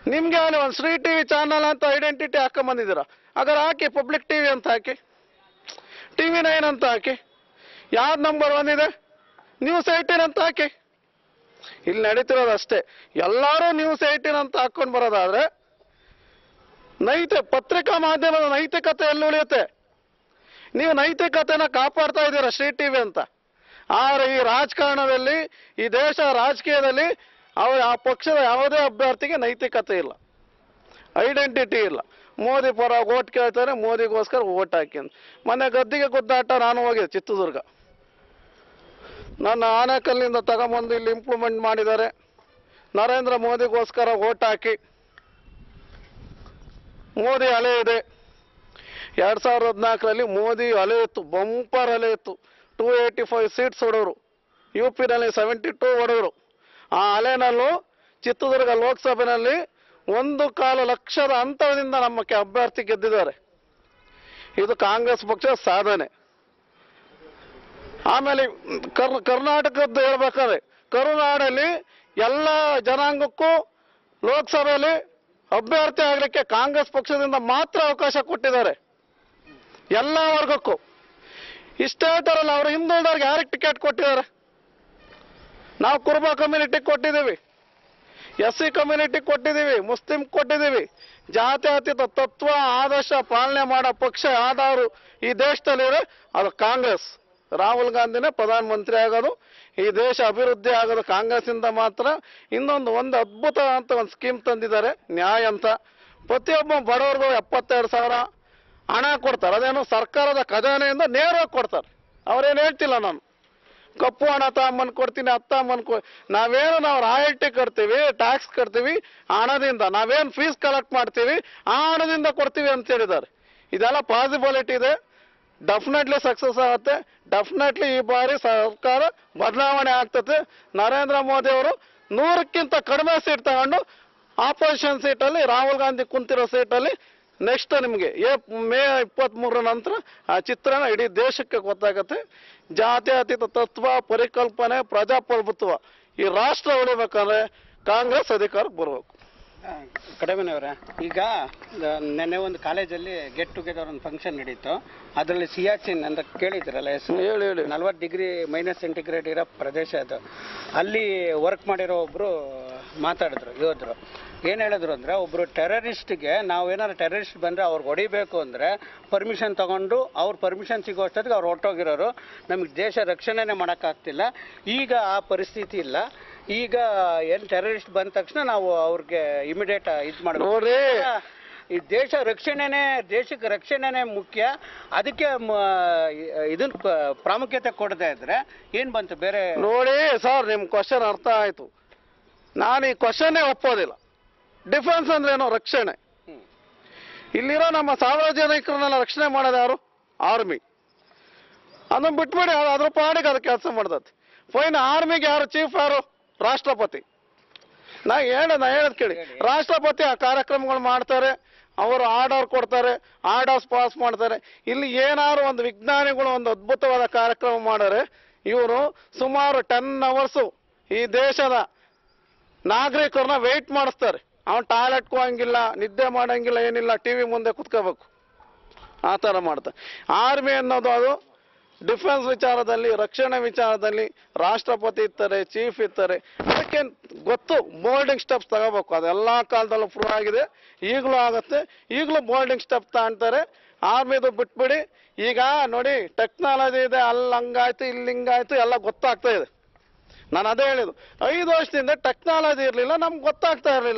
ನಿಮ್ಗೆ ಅಲ್ಲಿ ಒಂದು ಶ್ರೀ ಟಿವಿ ಚಾನಲ್ ಅಂತ ಐಡೆಂಟಿಟಿ ಹಾಕೊಂಬಂದಿದ್ದೀರಾ ಹಾಗಾದ್ರೆ ಹಾಕಿ ಪಬ್ಲಿಕ್ ಟಿವಿ ಅಂತ ಹಾಕಿ ಟಿವಿ ನೈನ್ ಅಂತ ಹಾಕಿ ಯಾವ್ದು ನಂಬರ್ ಒನ್ ಇದೆ ನ್ಯೂಸ್ ಏಯ್ಟೀನ್ ಅಂತ ಹಾಕಿ ಇಲ್ಲಿ ನಡೀತಿರೋದು ಅಷ್ಟೇ ಎಲ್ಲರೂ ನ್ಯೂಸ್ ಏಯ್ಟೀನ್ ಅಂತ ಹಾಕೊಂಡು ಬರೋದಾದ್ರೆ ನೈತ ಪತ್ರಿಕಾ ಮಾಧ್ಯಮದ ನೈತಿಕತೆ ಎಲ್ಲಿ ಉಳಿಯುತ್ತೆ ನೀವು ನೈತಿಕತೆನ ಕಾಪಾಡ್ತಾ ಇದ್ದೀರಾ ಶ್ರೀ ಟಿವಿ ಅಂತ ಆದ್ರೆ ಈ ರಾಜಕಾರಣದಲ್ಲಿ ಈ ದೇಶ ರಾಜಕೀಯದಲ್ಲಿ ಅವ್ರ ಆ ಪಕ್ಷದ ಯಾವುದೇ ಅಭ್ಯರ್ಥಿಗೆ ನೈತಿಕತೆ ಇಲ್ಲ ಐಡೆಂಟಿಟಿ ಇಲ್ಲ ಮೋದಿ ಪರ ಓಟ್ ಕೇಳ್ತಾರೆ ಮೋದಿಗೋಸ್ಕರ ಓಟ್ ಹಾಕಿ ಅಂತ ಮೊನ್ನೆ ಗದ್ದಿಗೆ ಗುದ್ದಾಟ ನಾನು ಹೋಗಿದ್ದೆ ಚಿತ್ರದುರ್ಗ ನನ್ನ ಆನೇಕಲ್ಲಿಂದ ತಗೊಂಬಂದು ಇಲ್ಲಿ ಇಂಪ್ಲಿಮೆಂಟ್ ಮಾಡಿದ್ದಾರೆ ನರೇಂದ್ರ ಮೋದಿಗೋಸ್ಕರ ಓಟ್ ಹಾಕಿ ಮೋದಿ ಅಲೆ ಇದೆ ಎರಡ್ ಸಾವಿರದ ಹದಿನಾಲ್ಕರಲ್ಲಿ ಮೋದಿ ಅಲೆ ಇತ್ತು ಬಂಪರ್ ಅಲೆ ಇತ್ತು ಟೂ ಏಯ್ಟಿ ಫೈವ್ ಸೀಟ್ಸ್ ಹೊಡೋರು ಯು ಪಿನಲ್ಲಿ ಸೆವೆಂಟಿ ಟೂ ಹೊಡೆದ್ರು ಆ ಅಲೆನಲ್ಲೂ ಚಿತ್ರದುರ್ಗ ಲೋಕಸಭೆಯಲ್ಲಿ ಒಂದು ಕಾಲು ಲಕ್ಷದ ಅಂತರದಿಂದ ನಮ್ಮ ಕೆ- ಅಭ್ಯರ್ಥಿ ಗೆದ್ದಿದ್ದಾರೆ ಇದು ಕಾಂಗ್ರೆಸ್ ಪಕ್ಷದ ಸಾಧನೆ ಆಮೇಲೆ ಕರ್ ಕರ್ನಾಟಕದ್ದು ಹೇಳ್ಬೇಕಾದ್ರೆ ಕರುನಾಡಲ್ಲಿ ಎಲ್ಲ ಜನಾಂಗಕ್ಕೂ ಲೋಕಸಭೆಯಲ್ಲಿ ಅಭ್ಯರ್ಥಿ ಆಗಲಿಕ್ಕೆ ಕಾಂಗ್ರೆಸ್ ಪಕ್ಷದಿಂದ ಮಾತ್ರ ಅವಕಾಶ ಕೊಟ್ಟಿದ್ದಾರೆ ಎಲ್ಲ ವರ್ಗಕ್ಕೂ ಇಷ್ಟೇ ಹೇಳ್ತಾರಲ್ಲ ಅವರು ಹಿಂದುಳಿದವ್ರಿಗೆ ಯಾರಿಗೆ ಟಿಕೆಟ್ ಕೊಟ್ಟಿದ್ದಾರೆ ನಾವು ಕುರುಬ ಕಮ್ಯುನಿಟಿ ಕೊಟ್ಟಿದ್ದೀವಿ ಎಸ್ ಸಿ ಕಮ್ಯುನಿಟಿ ಕೊಟ್ಟಿದ್ದೀವಿ ಮುಸ್ಲಿಂ ಕೊಟ್ಟಿದ್ದೀವಿ ಜಾತ್ಯತೀತ ತತ್ವ ಆದರ್ಶ ಪಾಲನೆ ಮಾಡೋ ಪಕ್ಷ ಯಾವ್ದಾದ್ರು ಈ ದೇಶದಲ್ಲಿದೆ ಅದು ಕಾಂಗ್ರೆಸ್ ರಾಹುಲ್ ಗಾಂಧಿನೇ ಪ್ರಧಾನಮಂತ್ರಿ ಆಗೋದು ಈ ದೇಶ ಅಭಿವೃದ್ಧಿ ಆಗೋದು ಕಾಂಗ್ರೆಸ್ಸಿಂದ ಮಾತ್ರ ಇನ್ನೊಂದು ಒಂದು ಅದ್ಭುತ ಅಂತ ಒಂದು ಸ್ಕೀಮ್ ತಂದಿದ್ದಾರೆ ನ್ಯಾಯ ಅಂತ ಪ್ರತಿಯೊಬ್ಬ ಬಡವರಿಗೂ ಎಪ್ಪತ್ತೆರಡು ಸಾವಿರ ಹಣ ಕೊಡ್ತಾರೆ ಅದೇನು ಸರ್ಕಾರದ ಖಜಾನೆಯಿಂದ ನೇರವಾಗಿ ಕೊಡ್ತಾರೆ ಅವ್ರೇನು ಹೇಳ್ತಿಲ್ಲ ನಾನು ಕಪ್ಪು ಹಣ ತಗೊಂಬಂದು ಕೊಡ್ತೀನಿ ಹತ್ತು ತಗೊಂಬಂದು ಕೊ ನಾವೇನು ನಾವು ರಾಯಲ್ಟಿ ಕಟ್ತೀವಿ ಟ್ಯಾಕ್ಸ್ ಕಟ್ತೀವಿ ಆ ಹಣದಿಂದ ನಾವೇನು ಫೀಸ್ ಕಲೆಕ್ಟ್ ಮಾಡ್ತೀವಿ ಆ ಹಣದಿಂದ ಕೊಡ್ತೀವಿ ಅಂತ ಹೇಳಿದ್ದಾರೆ ಇದೆಲ್ಲ ಪಾಸಿಬಿಲಿಟಿ ಇದೆ ಡೆಫಿನೆಟ್ಲಿ ಸಕ್ಸಸ್ ಆಗುತ್ತೆ ಡೆಫಿನೆಟ್ಲಿ ಈ ಬಾರಿ ಸರ್ಕಾರ ಬದಲಾವಣೆ ಆಗ್ತದೆ ನರೇಂದ್ರ ಮೋದಿ ಅವರು ನೂರಕ್ಕಿಂತ ಕಡಿಮೆ ಸೀಟ್ ತಗೊಂಡು ಆಪೋಸಿಷನ್ ಸೀಟಲ್ಲಿ ರಾಹುಲ್ ಗಾಂಧಿ ಕುಂತಿರೋ ಸೀಟಲ್ಲಿ ನೆಕ್ಸ್ಟ್ ನಿಮಗೆ ಏ ಮೇ ಇಪ್ಪತ್ತ್ಮೂರರ ನಂತರ ಆ ಚಿತ್ರಣ ಇಡೀ ದೇಶಕ್ಕೆ ಗೊತ್ತಾಗತ್ತೆ ಜಾತ್ಯತೀತ ತತ್ವ ಪರಿಕಲ್ಪನೆ ಪ್ರಜಾಪ್ರಭುತ್ವ ಈ ರಾಷ್ಟ್ರ ಉಳಿಬೇಕಂದ್ರೆ ಕಾಂಗ್ರೆಸ್ ಅಧಿಕಾರಕ್ಕೆ ಬರಬೇಕು ಕಡಿಮೆನವರ ಈಗ ಆ, ನೆನ್ನೆ ಒಂದು ಕಾಲೇಜಲ್ಲಿ ಗೆಟ್ ಟುಗೆದರ್ ಒಂದು ಫಂಕ್ಷನ್ ನಡೀತು ಅದರಲ್ಲಿ ಸಿಯಾಚಿನ್ ಅಂತ ಕೇಳಿದ್ರಲ್ಲ ಹೆಸರು ಹೇಳಿ ಹೇಳಿ ನಲ್ವತ್ತು ಡಿಗ್ರಿ ಮೈನಸ್ ಸೆಂಟಿಗ್ರೇಡ್ ಇರೋ ಪ್ರದೇಶ ಅದು ಅಲ್ಲಿ ವರ್ಕ್ ಮಾಡಿರೋ ಒಬ್ರು ಮಾತಾಡಿದ್ರು ಯೋಧರು ಏನು ಹೇಳಿದ್ರು ಅಂದರೆ ಒಬ್ಬರು ಟೆರರಿಸ್ಟ್ಗೆ ನಾವು ಏನಾದ್ರು ಟೆರರಿಸ್ಟ್ ಬಂದರೆ ಅವ್ರಿಗೆ ಹೊಡಿಬೇಕು ಅಂದರೆ ಪರ್ಮಿಷನ್ ತಗೊಂಡು ಅವ್ರ ಪರ್ಮಿಷನ್ ಸಿಗೋ ಅಷ್ಟೊತ್ತಿಗೆ ಅವ್ರು ಹೊರಟೋಗಿರೋರು ನಮಗೆ ದೇಶ ರಕ್ಷಣೆನೇ ಮಾಡೋಕ್ಕಾಗ್ತಿಲ್ಲ ಈಗ ಆ ಪರಿಸ್ಥಿತಿ ಇಲ್ಲ ಈಗ ಏನು ಟೆರರಿಸ್ಟ್ ಬಂದ ತಕ್ಷಣ ನಾವು ಅವ್ರಿಗೆ ಇಮಿಡಿಯೇಟ್ ಇದು ಮಾಡಬೇಕು ನೋಡ್ರಿ ಈ ದೇಶ ರಕ್ಷಣೆನೇ ದೇಶಕ್ಕೆ ರಕ್ಷಣೆನೇ ಮುಖ್ಯ ಅದಕ್ಕೆ ಇದನ್ನ ಪ್ರಾಮುಖ್ಯತೆ ಕೊಡದೇ ಇದ್ರೆ ಏನ್ ಬಂತು ಬೇರೆ ನೋಡಿ ಸರ್ ನಿಮ್ಮ ಕ್ವಶನ್ ಅರ್ಥ ಆಯ್ತು ನಾನು ಈ ಕ್ವಶನ್ನೇ ಒಪ್ಪೋದಿಲ್ಲ ಡಿಫೆನ್ಸ್ ಅಂದ್ರೆ ಏನು ರಕ್ಷಣೆ ಹ್ಮ್. ಇಲ್ಲಿರೋ ನಮ್ಮ ಸಾರ್ವಜನಿಕರನ್ನೆಲ್ಲ ರಕ್ಷಣೆ ಮಾಡೋದು ಯಾರು ಆರ್ಮಿ ಅದನ್ನ ಬಿಟ್ಬಿಡಿ ಅದು ಅದ್ರ ಪಾಡಿಗೆ ಅದು ಕೆಲಸ ಮಾಡ್ತದೆ ಫೈನ್ ಆರ್ಮಿಗೆ ಯಾರು ಚೀಫ್ ಯಾರು ರಾಷ್ಟ್ರಪತಿ ನಾ ಹೇಳ ನಾ ಹೇಳದ್ ಕೇಳಿ ರಾಷ್ಟ್ರಪತಿ ಆ ಕಾರ್ಯಕ್ರಮಗಳು ಮಾಡ್ತಾರೆ ಅವರು ಆರ್ಡರ್ ಕೊಡ್ತಾರೆ ಆರ್ಡರ್ಸ್ ಪಾಸ್ ಮಾಡ್ತಾರೆ ಇಲ್ಲಿ ಏನಾದ್ರು ಒಂದು ವಿಜ್ಞಾನಿಗಳು ಒಂದು ಅದ್ಭುತವಾದ ಕಾರ್ಯಕ್ರಮ ಮಾಡಿದ್ರೆ ಇವರು ಸುಮಾರು ಟೆನ್ ಅವರ್ಸು ಈ ದೇಶದ ನಾಗರಿಕರನ್ನ ವೆಯ್ಟ್ ಮಾಡಿಸ್ತಾರೆ ಅವನು ಟಾಯ್ಲೆಟ್ಗೂ ಹೋಗಂಗಿಲ್ಲ ನಿದ್ದೆ ಮಾಡಂಗಿಲ್ಲ ಏನಿಲ್ಲ ಟಿವಿ ಮುಂದೆ ಕುತ್ಕೋಬೇಕು ಆ ಥರ ಮಾಡ್ತಾರೆ ಆರ್ಮಿ ಅನ್ನೋದು ಅದು ಡಿಫೆನ್ಸ್ ವಿಚಾರದಲ್ಲಿ ರಕ್ಷಣೆ ವಿಚಾರದಲ್ಲಿ ರಾಷ್ಟ್ರಪತಿ ಇರ್ತಾರೆ ಚೀಫ್ ಇರ್ತಾರೆ ಅದಕ್ಕೆ ಗೊತ್ತು ಬೋಲ್ಡಿಂಗ್ ಸ್ಟೆಪ್ಸ್ ತಗೋಬೇಕು ಅದೆಲ್ಲ ಕಾಲದಲ್ಲೂ ಪ್ರೂವ್ ಆಗಿದೆ ಈಗಲೂ ಆಗುತ್ತೆ ಈಗಲೂ ಬೋಲ್ಡಿಂಗ್ ಸ್ಟೆಪ್ ತಗೊಂತಾರೆ ಆರ್ಮಿದು ಬಿಟ್ಬಿಡಿ ಈಗ ನೋಡಿ ಟೆಕ್ನಾಲಜಿ ಇದೆ ಅಲ್ಲಿ ಹಂಗಾಯ್ತು ಇಲ್ಲಿ ಹಿಂಗಾಯ್ತು ಎಲ್ಲ ಗೊತ್ತಾಗ್ತಾ ಇದೆ ನಾನು ಅದೇ ಹೇಳಿದ್ದು ಐದು ವರ್ಷದಿಂದ ಟೆಕ್ನಾಲಜಿ ಇರಲಿಲ್ಲ ನಮ್ಗೆ ಗೊತ್ತಾಗ್ತಾ ಇರಲಿಲ್ಲ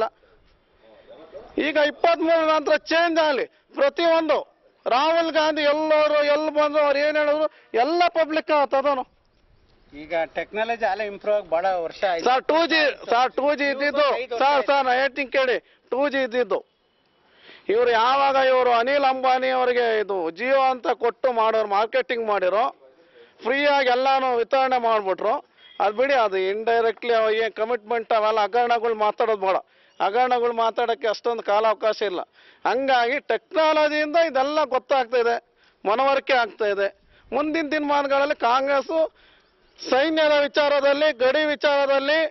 ಈಗ ಇಪ್ಪತ್ಮೂರು ನಂತರ ಚೇಂಜ್ ಆಗಲಿ ಪ್ರತಿಯೊಂದು ರಾಹುಲ್ ಗಾಂಧಿ ಎಲ್ಲರೂ ಎಲ್ಲಿ ಬಂದ್ರು ಅವ್ರು ಏನು ಹೇಳಿದ್ರು ಎಲ್ಲ ಪಬ್ಲಿಕ್ ತದನು ಈಗ ಟೆಕ್ನಾಲಜಿ ಅಲ್ಲೇ ಇಂಪ್ರೂವ್ ಆಗಿ ಬಹಳ ವರ್ಷ ಆಯ್ತು sir two G sir two G ಇದ್ದಿದ್ದು ಸರ್ ಸರ್ ನಾ ಹೇಳ್ತೀನಿ ಕೇಳಿ ಟೂ ಜಿ ಇದ್ದಿದ್ದು ಇವರು ಯಾವಾಗ ಇವರು ಅನಿಲ್ ಅಂಬಾನಿ ಅವರಿಗೆ ಇದು ಜಿಯೋ ಅಂತ ಕೊಟ್ಟು ಮಾಡೋರು ಮಾರ್ಕೆಟಿಂಗ್ ಮಾಡಿರೋ ಫ್ರೀಯಾಗಿ ಎಲ್ಲಾನು ವಿತರಣೆ ಮಾಡಿಬಿಟ್ರು ಅದು ಬಿಡಿ ಅದು ಇಂಡೈರೆಕ್ಟ್ಲಿ ಏನು ಕಮಿಟ್ಮೆಂಟ್ ಅವೆಲ್ಲ ಹಗರಣಗಳು ಮಾತಾಡೋದು ಬೇಡ ಹಗರಣಗಳು ಮಾತಾಡೋಕ್ಕೆ ಅಷ್ಟೊಂದು ಕಾಲಾವಕಾಶ ಇಲ್ಲ ಹಂಗಾಗಿ ಟೆಕ್ನಾಲಜಿಯಿಂದ ಇದೆಲ್ಲ ಗೊತ್ತಾಗ್ತಾ ಇದೆ ಮನವರಿಕೆ ಆಗ್ತಾ ಇದೆ ಮುಂದಿನ ದಿನಮಾನಗಳಲ್ಲಿ ಕಾಂಗ್ರೆಸ್ಸು ಸೈನ್ಯದ ವಿಚಾರದಲ್ಲಿ ಗಡಿ ವಿಚಾರದಲ್ಲಿ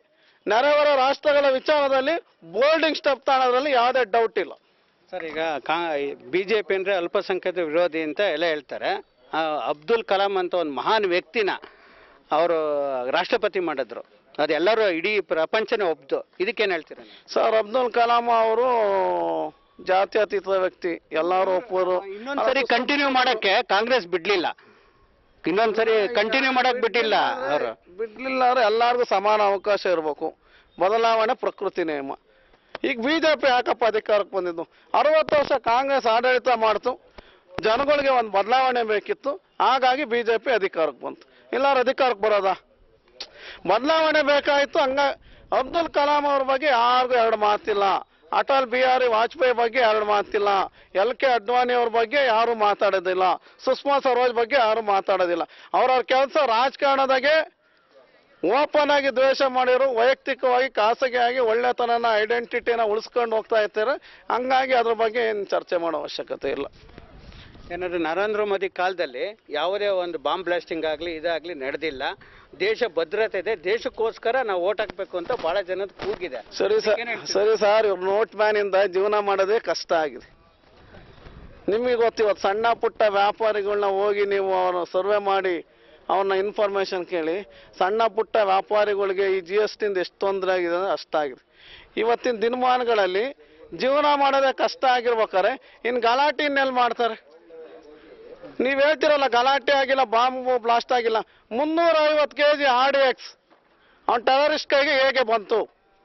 ನೆರೆಹೊರೆ ರಾಷ್ಟ್ರಗಳ ವಿಚಾರದಲ್ಲಿ ಬೋಲ್ಡಿಂಗ್ ಸ್ಟೆಪ್ ತಾಣೋದ್ರಲ್ಲಿ ಯಾವುದೇ ಡೌಟ್ ಇಲ್ಲ ಸರ್ ಈಗ ಕಾ ಬಿ ಜೆ ಪಿ ಅಂದರೆ ಅಲ್ಪಸಂಖ್ಯಾತ ವಿರೋಧಿ ಅಂತ ಎಲ್ಲ ಹೇಳ್ತಾರೆ ಆ, ಅಬ್ದುಲ್ ಕಲಾಂ ಅಂತ ಒಂದು ಮಹಾನ್ ವ್ಯಕ್ತಿನ ಅವರು ರಾಷ್ಟ್ರಪತಿ ಮಾಡಿದ್ರು ಅದೆಲ್ಲರೂ ಇಡೀ ಪ್ರಪಂಚನೇ ಒಪ್ದು ಇದಕ್ಕೇನು ಹೇಳ್ತೀರ ನೀವು? ಸರ್ ಅಬ್ದುಲ್ ಕಲಾಂ ಅವರು ಜಾತ್ಯತೀತ ವ್ಯಕ್ತಿ ಎಲ್ಲರೂ ಒಪ್ಪೋರು ಇನ್ನೊಂದ್ಸರಿ ಕಂಟಿನ್ಯೂ ಮಾಡಕ್ಕೆ ಕಾಂಗ್ರೆಸ್ ಬಿಡ್ಲಿಲ್ಲ ಇನ್ನೊಂದ್ಸರಿ ಕಂಟಿನ್ಯೂ ಮಾಡಕ್ ಬಿಟ್ಟಿಲ್ಲ ಅವರು ಬಿಡ್ಲಿಲ್ಲ ಅಂದ್ರೆ ಎಲ್ಲರಿಗೂ ಸಮಾನ ಅವಕಾಶ ಇರಬೇಕು ಬದಲಾವಣೆ ಪ್ರಕೃತಿ ನಿಯಮ ಈಗ ಬಿಜೆಪಿ ಯಾಕಪ್ಪ ಅಧಿಕಾರಕ್ಕೆ ಬಂದಿದ್ದು ಅರವತ್ತು ವರ್ಷ ಕಾಂಗ್ರೆಸ್ ಆಡಳಿತ ಮಾಡ್ತು ಜನಗಳಿಗೆ ಒಂದು ಬದಲಾವಣೆ ಬೇಕಿತ್ತು ಹಾಗಾಗಿ ಬಿಜೆಪಿ ಅಧಿಕಾರಕ್ಕೆ ಬಂತು ಇಲ್ಲಾರ ಅಧಿಕಾರಕ್ಕೆ ಬರೋದಾ ಬದಲಾವಣೆ ಬೇಕಾಯಿತು ಹಂಗ ಅಬ್ದುಲ್ ಕಲಾಂ ಅವ್ರ ಬಗ್ಗೆ ಯಾರಿಗೂ ಎರಡು ಮಾತಿಲ್ಲ ಅಟಲ್ ಬಿಹಾರಿ ವಾಜಪೇಯಿ ಬಗ್ಗೆ ಎರಡು ಮಾತಿಲ್ಲ ಎಲ್ ಕೆ ಅಡ್ವಾಣಿ ಅವ್ರ ಬಗ್ಗೆ ಯಾರು ಮಾತಾಡೋದಿಲ್ಲ ಸುಷ್ಮಾ ಸ್ವರಾಜ್ ಬಗ್ಗೆ ಯಾರು ಮಾತಾಡೋದಿಲ್ಲ ಅವ್ರವ್ರ ಕೆಲಸ ರಾಜಕಾರಣದಾಗೆ ಓಪನ್ ಆಗಿ ದ್ವೇಷ ಮಾಡಿರೋ ವೈಯಕ್ತಿಕವಾಗಿ ಖಾಸಗಿಯಾಗಿ ಒಳ್ಳೆತನನ ಐಡೆಂಟಿಟಿನ ಉಳಿಸ್ಕೊಂಡು ಹೋಗ್ತಾ ಇರ್ತಾರೆ ಹಂಗಾಗಿ ಅದ್ರ ಬಗ್ಗೆ ಏನು ಚರ್ಚೆ ಮಾಡೋ ಅವಶ್ಯಕತೆ ಇಲ್ಲ ಏನಾದ್ರು ನರೇಂದ್ರ ಮೋದಿ ಕಾಲದಲ್ಲಿ ಯಾವುದೇ ಒಂದು ಬಾಂಬ್ ಬ್ಲಾಸ್ಟಿಂಗ್ ಆಗಲಿ ಇದಾಗಲಿ ನಡೆದಿಲ್ಲ ದೇಶ ಭದ್ರತೆ ಇದೆ ದೇಶಕ್ಕೋಸ್ಕರ ನಾವು ಓಟ್ ಹಾಕ್ಬೇಕು ಅಂತ ಬಹಳ ಜನದ ಕೂಗಿದೆ ಸರಿ ಸರ್ ಸರಿ ಸರ್ ಇವ್ರು ನೋಟ್ ಬ್ಯಾನ್ ಇಂದ ಜೀವನ ಮಾಡೋದೇ ಕಷ್ಟ ಆಗಿದೆ ನಿಮಗೆ ಗೊತ್ತಿವತ್ತು ಸಣ್ಣ ಪುಟ್ಟ ವ್ಯಾಪಾರಿಗಳನ್ನ ಹೋಗಿ ನೀವು ಅವ್ರನ್ನ ಸರ್ವೆ ಮಾಡಿ ಅವ್ರನ್ನ ಇನ್ಫಾರ್ಮೇಶನ್ ಕೇಳಿ ಸಣ್ಣ ಪುಟ್ಟ ವ್ಯಾಪಾರಿಗಳಿಗೆ ಈ ಜಿ ಎಸ್ ಟಿಂದ ಎಷ್ಟು ತೊಂದರೆ ಆಗಿದೆ ಅಂದ್ರೆ ಅಷ್ಟಾಗಿದೆ ಇವತ್ತಿನ ದಿನಮಾನಗಳಲ್ಲಿ ಜೀವನ ಮಾಡೋದೇ ಕಷ್ಟ ಆಗಿರ್ಬೇಕಾರೆ ಇನ್ನು ಗಲಾಟೆ ಇನ್ನೆಲ್ಲಿ ಮಾಡ್ತಾರೆ ನೀವು ಹೇಳ್ತಿರಲ್ಲ ಗಲಾಟೆ ಆಗಿಲ್ಲ ಬಾಂಬ್ ಬ್ಲಾಸ್ಟ್ ಆಗಿಲ್ಲ ಮುನ್ನೂರ ಐವತ್ತು K G R D X ಅವ್ನು ಟೆರರಿಸ್ಟ್ ಕೈಗೆ ಹೇಗೆ ಬಂತು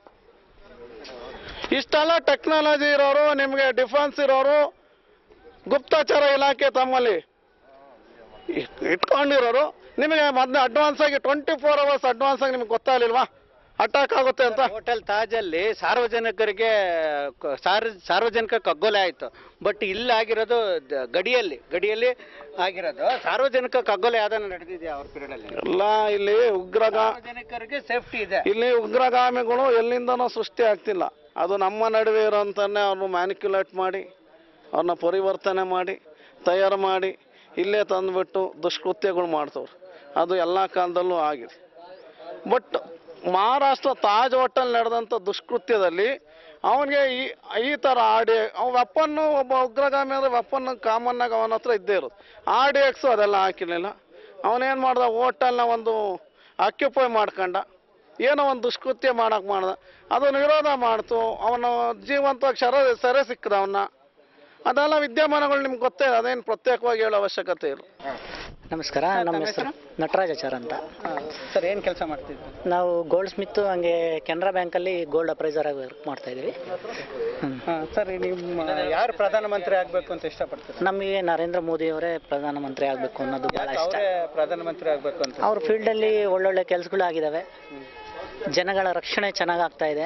ಇಷ್ಟೆಲ್ಲ ಟೆಕ್ನಾಲಜಿ ಇರೋರು ನಿಮಗೆ ಡಿಫೆನ್ಸ್ ಇರೋರು ಗುಪ್ತಚರ ಇಲಾಖೆ ತಮ್ಮಲ್ಲಿ ಇ- ಇಟ್ಕೊಂಡಿರೋರು ನಿಮಗೆ ಮೊದಲು ಅಡ್ವಾನ್ಸ್ ಆಗಿ ಟ್ವೆಂಟಿ ಫೋರ್ ಅವರ್ಸ್ ಅಡ್ವಾನ್ಸ್ ಆಗಿ ನಿಮ್ಗೆ ಗೊತ್ತಾಗಲಿಲ್ವಾ ಅಟ್ಯಾಕ್ ಆಗುತ್ತೆ ಅಂತ ಹೋಟೆಲ್ ತಾಜಲ್ಲಿ ಸಾರ್ವಜನಿಕರಿಗೆ ಕ- ಸಾರ್ವ ಸಾರ್ವಜನಿಕ ಕಗ್ಗೊಲೆ ಆಯಿತು ಬಟ್ ಇಲ್ಲಿ ಆಗಿರೋದು ದ- ಗಡಿಯಲ್ಲಿ ಗಡಿಯಲ್ಲಿ ಆಗಿರೋದು ಸಾರ್ವಜನಿಕ ಕಗ್ಗೊಲೆ ಯಾವ್ದಾನ ನಡೆದಿದೆಯಾ ಅವ್ರ ಪೀರಿಯಡಲ್ಲಿ ಎಲ್ಲ ಇಲ್ಲಿ ಉಗ್ರಗಾ ಸಾರ್ವಜನಿಕರಿಗೆ ಸೇಫ್ಟಿ ಇದೆ ಇಲ್ಲಿ ಉಗ್ರಗಾಮಿಗಳು ಎಲ್ಲಿಂದನೂ ಸೃಷ್ಟಿ ಆಗ್ತಿಲ್ಲ ಅದು ನಮ್ಮ ನಡುವೆ ಇರೋಂಥನ್ನೇ ಅವ್ರನ್ನ ಮ್ಯಾನಿಕ್ಯುಲೇಟ್ ಮಾಡಿ ಅವ್ರನ್ನ ಪರಿವರ್ತನೆ ಮಾಡಿ ತಯಾರು ಮಾಡಿ ಇಲ್ಲೇ ತಂದುಬಿಟ್ಟು ದುಷ್ಕೃತ್ಯಗಳು ಮಾಡ್ತವ್ರು ಅದು ಎಲ್ಲ ಕಾಲದಲ್ಲೂ ಆಗಿದೆ ಬಟ್ ಮಹಾರಾಷ್ಟ್ರ ತಾಜ್ ಹೋಟೆಲ್ ನಡೆದಂಥ ದುಷ್ಕೃತ್ಯದಲ್ಲಿ ಅವನಿಗೆ ಈ ಈ ಥರ ಆಡಿ ಅವ ವೆಪನ್ನು ಒಬ್ಬ ಉಗ್ರಗಾಮಿ ಅಂದರೆ ವೆಪನ್ ಕಾಮನ್ನಾಗಿ ಅವನ ಹತ್ರ ಇದ್ದೇ ಇರೋದು ಆರ್ ಡಿ ಎಕ್ಸು ಅದೆಲ್ಲ ಹಾಕಿರಲಿಲ್ಲ ಅವನೇನು ಮಾಡ್ದ ಹೋಟೆಲ್ನ ಒಂದು ಆಕ್ಯುಪೈ ಮಾಡ್ಕೊಂಡ ಏನೋ ಒಂದು ದುಷ್ಕೃತ್ಯ ಮಾಡಕ್ಕೆ ಮಾಡ್ದ ಅದನ್ನು ವಿರೋಧ ಮಾಡ್ತು ಅವನು ಜೀವಂತವಾಗಿ ಸೆರೆ ಸೆರೆ ಸಿಕ್ಕದ ಅವನ್ನ ಅದೆಲ್ಲ ವಿದ್ಯಮಾನಗಳು ನಿಮ್ಗೆ ಗೊತ್ತೇ ಇದೆ, ಅದೇನು ಪ್ರತ್ಯೇಕವಾಗಿ ಹೇಳೋ ಅವಶ್ಯಕತೆ ಇಲ್ಲ ನಮಸ್ಕಾರ ನಮ್ಮ ಹೆಸರು ನಟರಾಜಾಚಾರ್ ಅಂತ ಸರ್ ಏನು ಕೆಲಸ ಮಾಡ್ತಿದ್ರು ನಾವು ಗೋಲ್ಡ್ ಸ್ಮಿತ್ ಹಂಗೆ ಕೆನರಾ ಬ್ಯಾಂಕಲ್ಲಿ ಗೋಲ್ಡ್ ಅಪ್ರೈಸರ್ ಆಗಿ ವರ್ಕ್ ಮಾಡ್ತಾ ಇದ್ದೀವಿ ಸರ್ ನಿಮ್ಮ ಯಾರು ಪ್ರಧಾನಮಂತ್ರಿ ಆಗಬೇಕು ಅಂತ ಇಷ್ಟಪಡ್ತೀರಾ ನಮಗೆ ನರೇಂದ್ರ ಮೋದಿ ಅವರೇ ಪ್ರಧಾನಮಂತ್ರಿ ಆಗಬೇಕು ಅನ್ನೋದು ಭಾಳ ಇಷ್ಟ ಅವರೇ ಪ್ರಧಾನಮಂತ್ರಿ ಆಗಬೇಕು ಅಂತ ಅವ್ರ ಫೀಲ್ಡಲ್ಲಿ ಒಳ್ಳೊಳ್ಳೆ ಕೆಲಸಗಳು ಆಗಿದ್ದಾವೆ ಜನಗಳ ರಕ್ಷಣೆ ಚೆನ್ನಾಗಿ ಆಗ್ತಾ ಇದೆ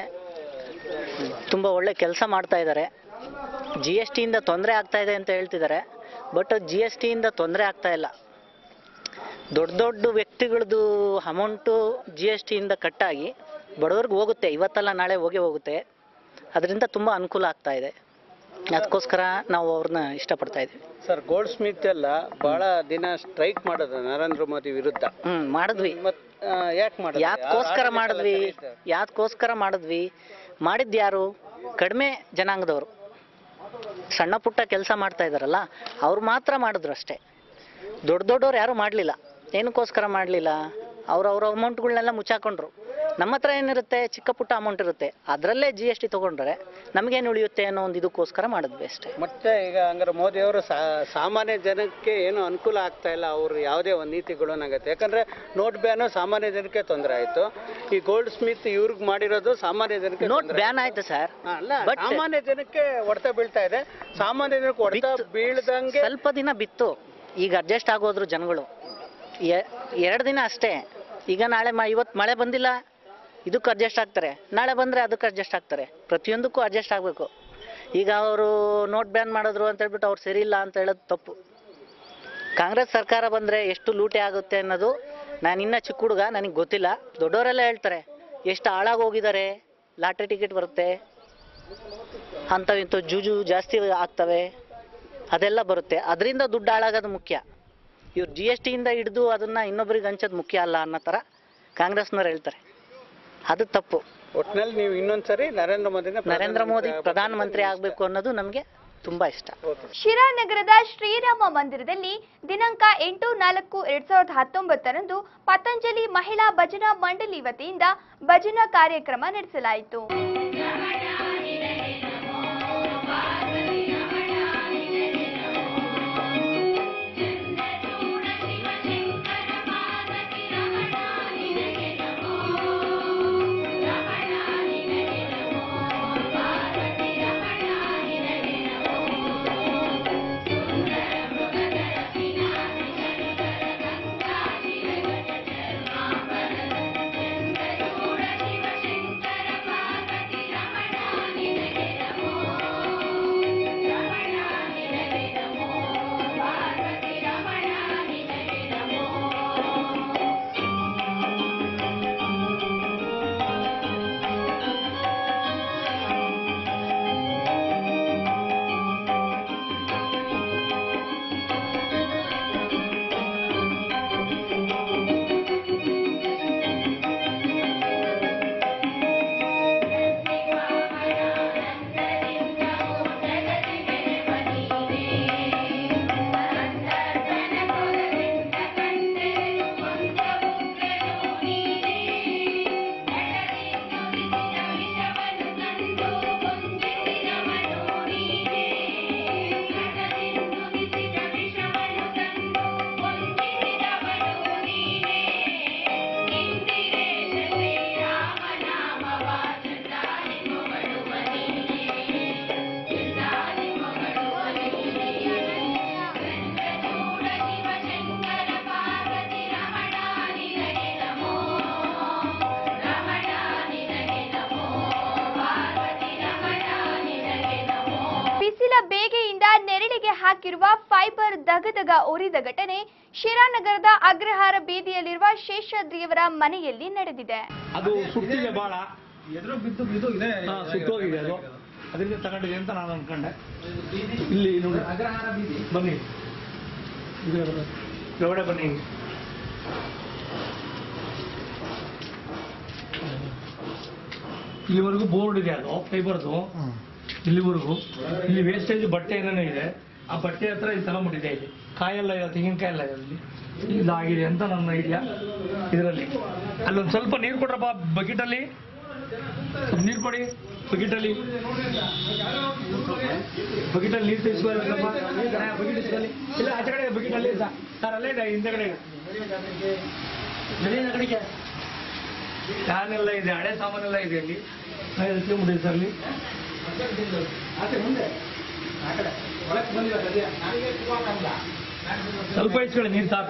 ತುಂಬ ಒಳ್ಳೆ ಕೆಲಸ ಮಾಡ್ತಾ ಇದ್ದಾರೆ ಜಿ ಎಸ್ ಟಿಯಿಂದ ತೊಂದರೆ ಆಗ್ತಾ ಇದೆ ಅಂತ ಹೇಳ್ತಿದ್ದಾರೆ ಬಟ್ ಜಿ ಎಸ್ ಟಿಯಿಂದ ತೊಂದರೆ ಆಗ್ತಾ ಇಲ್ಲ ದೊಡ್ಡ ದೊಡ್ಡ ವ್ಯಕ್ತಿಗಳದ್ದು ಅಮೌಂಟು ಜಿ ಎಸ್ ಟಿಯಿಂದ ಕಟ್ಟಾಗಿ ಬಡವ್ರಿಗೆ ಹೋಗುತ್ತೆ ಇವತ್ತಲ್ಲ ನಾಳೆ ಹೋಗೇ ಹೋಗುತ್ತೆ ಅದರಿಂದ ತುಂಬ ಅನುಕೂಲ ಆಗ್ತಾ ಇದೆ ಅದಕ್ಕೋಸ್ಕರ ನಾವು ಅವ್ರನ್ನ ಇಷ್ಟಪಡ್ತಾ ಇದ್ದೀವಿ ಸರ್ ಗೋಲ್ಡ್ ಸ್ಮಿತ್ ಎಲ್ಲ ಬಹಳ ದಿನ ಸ್ಟ್ರೈಕ್ ಮಾಡೋದು ನರೇಂದ್ರ ಮೋದಿ ವಿರುದ್ಧ ಹ್ಞೂ ಮಾಡಿದ್ವಿ ಮತ್ ಯಾಕೆ ಮಾಡೋದು ಯಾಕೋಸ್ಕರ ಮಾಡಿದ್ವಿ ಯಾಕೋಸ್ಕರ ಮಾಡಿದ್ವಿ ಮಾಡಿದ್ದು ಯಾರು ಕಡಿಮೆ ಜನಾಂಗದವರು ಸಣ್ಣ ಪುಟ್ಟ ಕೆಲಸ ಮಾಡ್ತಾ ಇದ್ದಾರಲ್ಲ ಅವ್ರು ಮಾತ್ರ ಮಾಡಿದ್ರು ಅಷ್ಟೇ ದೊಡ್ಡ ದೊಡ್ಡವ್ರು ಯಾರೂ ಮಾಡಲಿಲ್ಲ ಏನಕ್ಕೋಸ್ಕರ ಮಾಡಲಿಲ್ಲ ಅವ್ರು ಅವ್ರ ಅಮೌಂಟ್ಗಳನ್ನೆಲ್ಲ ಮುಚ್ಚಾಕೊಂಡ್ರು ನಮ್ಮ ಹತ್ರ ಏನಿರುತ್ತೆ ಚಿಕ್ಕ ಪುಟ್ಟ ಅಮೌಂಟ್ ಇರುತ್ತೆ ಅದರಲ್ಲೇ ಜಿ ಎಸ್ ಟಿ ತೊಗೊಂಡ್ರೆ ನಮಗೇನು ಉಳಿಯುತ್ತೆ ಅನ್ನೋ ಒಂದು ಇದಕ್ಕೋಸ್ಕರ ಮಾಡಿದ್ವಿ ಅಷ್ಟೇ ಮತ್ತೆ ಈಗ ಹಂಗಾರೆ ಮೋದಿ ಅವರು ಸಾಮಾನ್ಯ ಜನಕ್ಕೆ ಏನು ಅನುಕೂಲ ಆಗ್ತಾ ಇಲ್ಲ ಅವರು ಯಾವುದೇ ಒಂದು ನೀತಿಗಳು ಆಗತ್ತೆ ಯಾಕಂದ್ರೆ ನೋಟ್ ಬ್ಯಾನು ಸಾಮಾನ್ಯ ಜನಕ್ಕೆ ತೊಂದರೆ ಆಯ್ತು ಈ ಗೋಲ್ಡ್ ಸ್ಮಿತ್ ಇವ್ರಿಗೆ ಮಾಡಿರೋದು ಸಾಮಾನ್ಯ ಜನಕ್ಕೆ ನೋಟ್ ತೊಂದ್ರೆ ಬ್ಯಾನ್ ಆಯ್ತು ಸರ್ ಆಯ್ತು. ಅಲ್ಲ But- ಸಾಮಾನ್ಯ ಜನಕ್ಕೆ ಹೊಡೆತ ಬೀಳ್ತಾ ಇದೆ ಸಾಮಾನ್ಯ ಜನಕ್ಕೆ ಹೊಡೆತ ಬಿತ್ತು. ಬೀಳ್ದಂಗೆ ಸ್ವಲ್ಪ ದಿನ ಬಿತ್ತು ಈಗ ಅಡ್ಜಸ್ಟ್ ಆಗೋದ್ರು ಜನಗಳು ಎರಡು ದಿನ ಅಷ್ಟೇ ಈಗ ನಾಳೆ ಮ ಇವತ್ತು ಮಳೆ ಬಂದಿಲ್ಲ ಇದಕ್ಕೆ ಅಡ್ಜಸ್ಟ್ ಆಗ್ತಾರೆ ನಾಳೆ ಬಂದರೆ ಅದಕ್ಕೆ ಅಡ್ಜಸ್ಟ್ ಆಗ್ತಾರೆ ಪ್ರತಿಯೊಂದಕ್ಕೂ ಅಡ್ಜಸ್ಟ್ ಆಗಬೇಕು ಈಗ ಅವರು ನೋಟ್ ಬ್ಯಾನ್ ಮಾಡಿದ್ರು ಅಂತ ಹೇಳ್ಬಿಟ್ಟು ಅವ್ರು ಸರಿ ಇಲ್ಲ ಅಂತ ಹೇಳೋದು ತಪ್ಪು ಕಾಂಗ್ರೆಸ್ ಸರ್ಕಾರ ಬಂದರೆ ಎಷ್ಟು ಲೂಟಿ ಆಗುತ್ತೆ ಅನ್ನೋದು ನಾನು ಇನ್ನೂ ಚಿಕ್ಕ ಹುಡುಗ ನನಗೆ ಗೊತ್ತಿಲ್ಲ ದೊಡ್ಡವರೆಲ್ಲ ಹೇಳ್ತಾರೆ ಎಷ್ಟು ಹಾಳಾಗಿ ಹೋಗಿದ್ದಾರೆ ಲಾಟ್ರಿ ಟಿಕೆಟ್ ಬರುತ್ತೆ ಅಂಥವು ಇಂಥವು ಜೂಜು ಜಾಸ್ತಿ ಆಗ್ತವೆ ಅದೆಲ್ಲ ಬರುತ್ತೆ ಅದರಿಂದ ದುಡ್ಡು ಹಾಳಾಗೋದು ಮುಖ್ಯ ಇವ್ರು ಜಿ ಎಸ್ ಟಿಯಿಂದ ಹಿಡಿದು ಅದನ್ನು ಇನ್ನೊಬ್ರಿಗೆ ಹಂಚೋದು ಮುಖ್ಯ ಅಲ್ಲ ಅನ್ನೋ ಥರ ಕಾಂಗ್ರೆಸ್ನವ್ರು ಹೇಳ್ತಾರೆ ಅದು ತಪ್ಪು ಒಟ್ನಲ್ಲಿ ನೀವು ಇನ್ನೊಂದ್ಸರಿ ನರೇಂದ್ರ ಮೋದಿನ ನರೇಂದ್ರ ಮೋದಿ ಪ್ರಧಾನಮಂತ್ರಿ ಆಗಬೇಕು ಅನ್ನೋದು ನಮಗೆ ತುಂಬಾ ಇಷ್ಟ ಶಿರಾ ನಗರದ ಶ್ರೀರಾಮ ಮಂದಿರದಲ್ಲಿ ದಿನಾಂಕ ಎಂಟು ನಾಲ್ಕು ಎರಡ್ ಸಾವಿರದ ಹತ್ತೊಂಬತ್ತರಂದು ಪತಂಜಲಿ ಮಹಿಳಾ ಭಜನಾ ಮಂಡಳಿ ವತಿಯಿಂದ ಭಜನಾ ಕಾರ್ಯಕ್ರಮ ನಡೆಸಲಾಯಿತು ಬಿಸಿಲ ಬೇಗೆಯಿಂದ ನೆರಳಿಗೆ ಹಾಕಿರುವ ಫೈಬರ್ ದಗದಗ ಉರಿದ ಘಟನೆ ಶಿರಾನಗರದ ಅಗ್ರಹಾರ ಬೀದಿಯಲ್ಲಿರುವ ಶೇಷಾದ್ರಿಯವರ ಮನೆಯಲ್ಲಿ ನಡೆದಿದೆ ಅದು ಸುಟ್ಟಿದೆ ಭಾಳ ಎದುರು ಬಿದ್ದು ಬಿದ್ದು ಇದೆ ಸುಟ್ಟೋಗಿದೆ ಅದು ಅದರಿಂದ ತಗೊಂಡಿದೆ ಅಂತ ನಾನು ಅನ್ಕೊಂಡೆ ಇಲ್ಲಿ ನೋಡಿ ಬನ್ನಿ ಇದು ಒಳಗಡೆ ಬನ್ನಿ ಇಲ್ಲಿವರೆಗೂ ಬೋರ್ಡ್ ಇದೆ ಅದು ಫೈಬರ್ದು ಇಲ್ಲಿವರೆಗೂ ಇಲ್ಲಿ ವೇಸ್ಟೇಜ್ ಬಟ್ಟೆ ಏನೇನೋ ಇದೆ ಆ ಬಟ್ಟೆ ಹತ್ರ ಇದು ತಗೊಂಡ್ಬಿಟ್ಟಿದೆ ಇಲ್ಲಿ ಕಾಯೆಲ್ಲ ಇದೆ ತೆಂಗಿನಕಾಯಿ ಎಲ್ಲ ಇದೆ ಅಲ್ಲಿ ಇದಾಗಿದೆ ಅಂತ ನನ್ನ ಐಡಿಯಾ ಇದರಲ್ಲಿ ಅಲ್ಲೊಂದು ಸ್ವಲ್ಪ ನೀರು ಕೊಡ್ರಪ್ಪ ಬಕೆಟಲ್ಲಿ ಸ್ವಲ್ಪ ನೀರು ಕೊಡಿ ಬಕೆಟಲ್ಲಿ ಬಕೆಟಲ್ಲಿ ನೀರು ತೆಗಿಸ್ಕೊಳ್ಬೇಕಪ್ಪ ಬಕೆಟ್ ಇಸ್ಕೊಳ್ಳಿ ಇಲ್ಲ ಆಚೆ ಕಡೆ ಬಕೆಟಲ್ಲಿ ಸರ್ ಅಲ್ಲೇ ಇದೆ ಹಿಂದೆಗಡೆ ನಡೀನ ಕಡೆಗೆ ಫ್ಯಾನ್ ಎಲ್ಲ ಇದೆ ಹಳೆ ಸಾಮಾನೆಲ್ಲ ಇದೆ ಅಲ್ಲಿ ಎತ್ಕೊಂಡ್ಬಿಟ್ಟಿದೆ ಸರ್ ಅಲ್ಲಿ ಸ್ವಲ್ಪ ಇಸ್ಕೊಳ್ಳಿ ನೀರು ಸಾಕು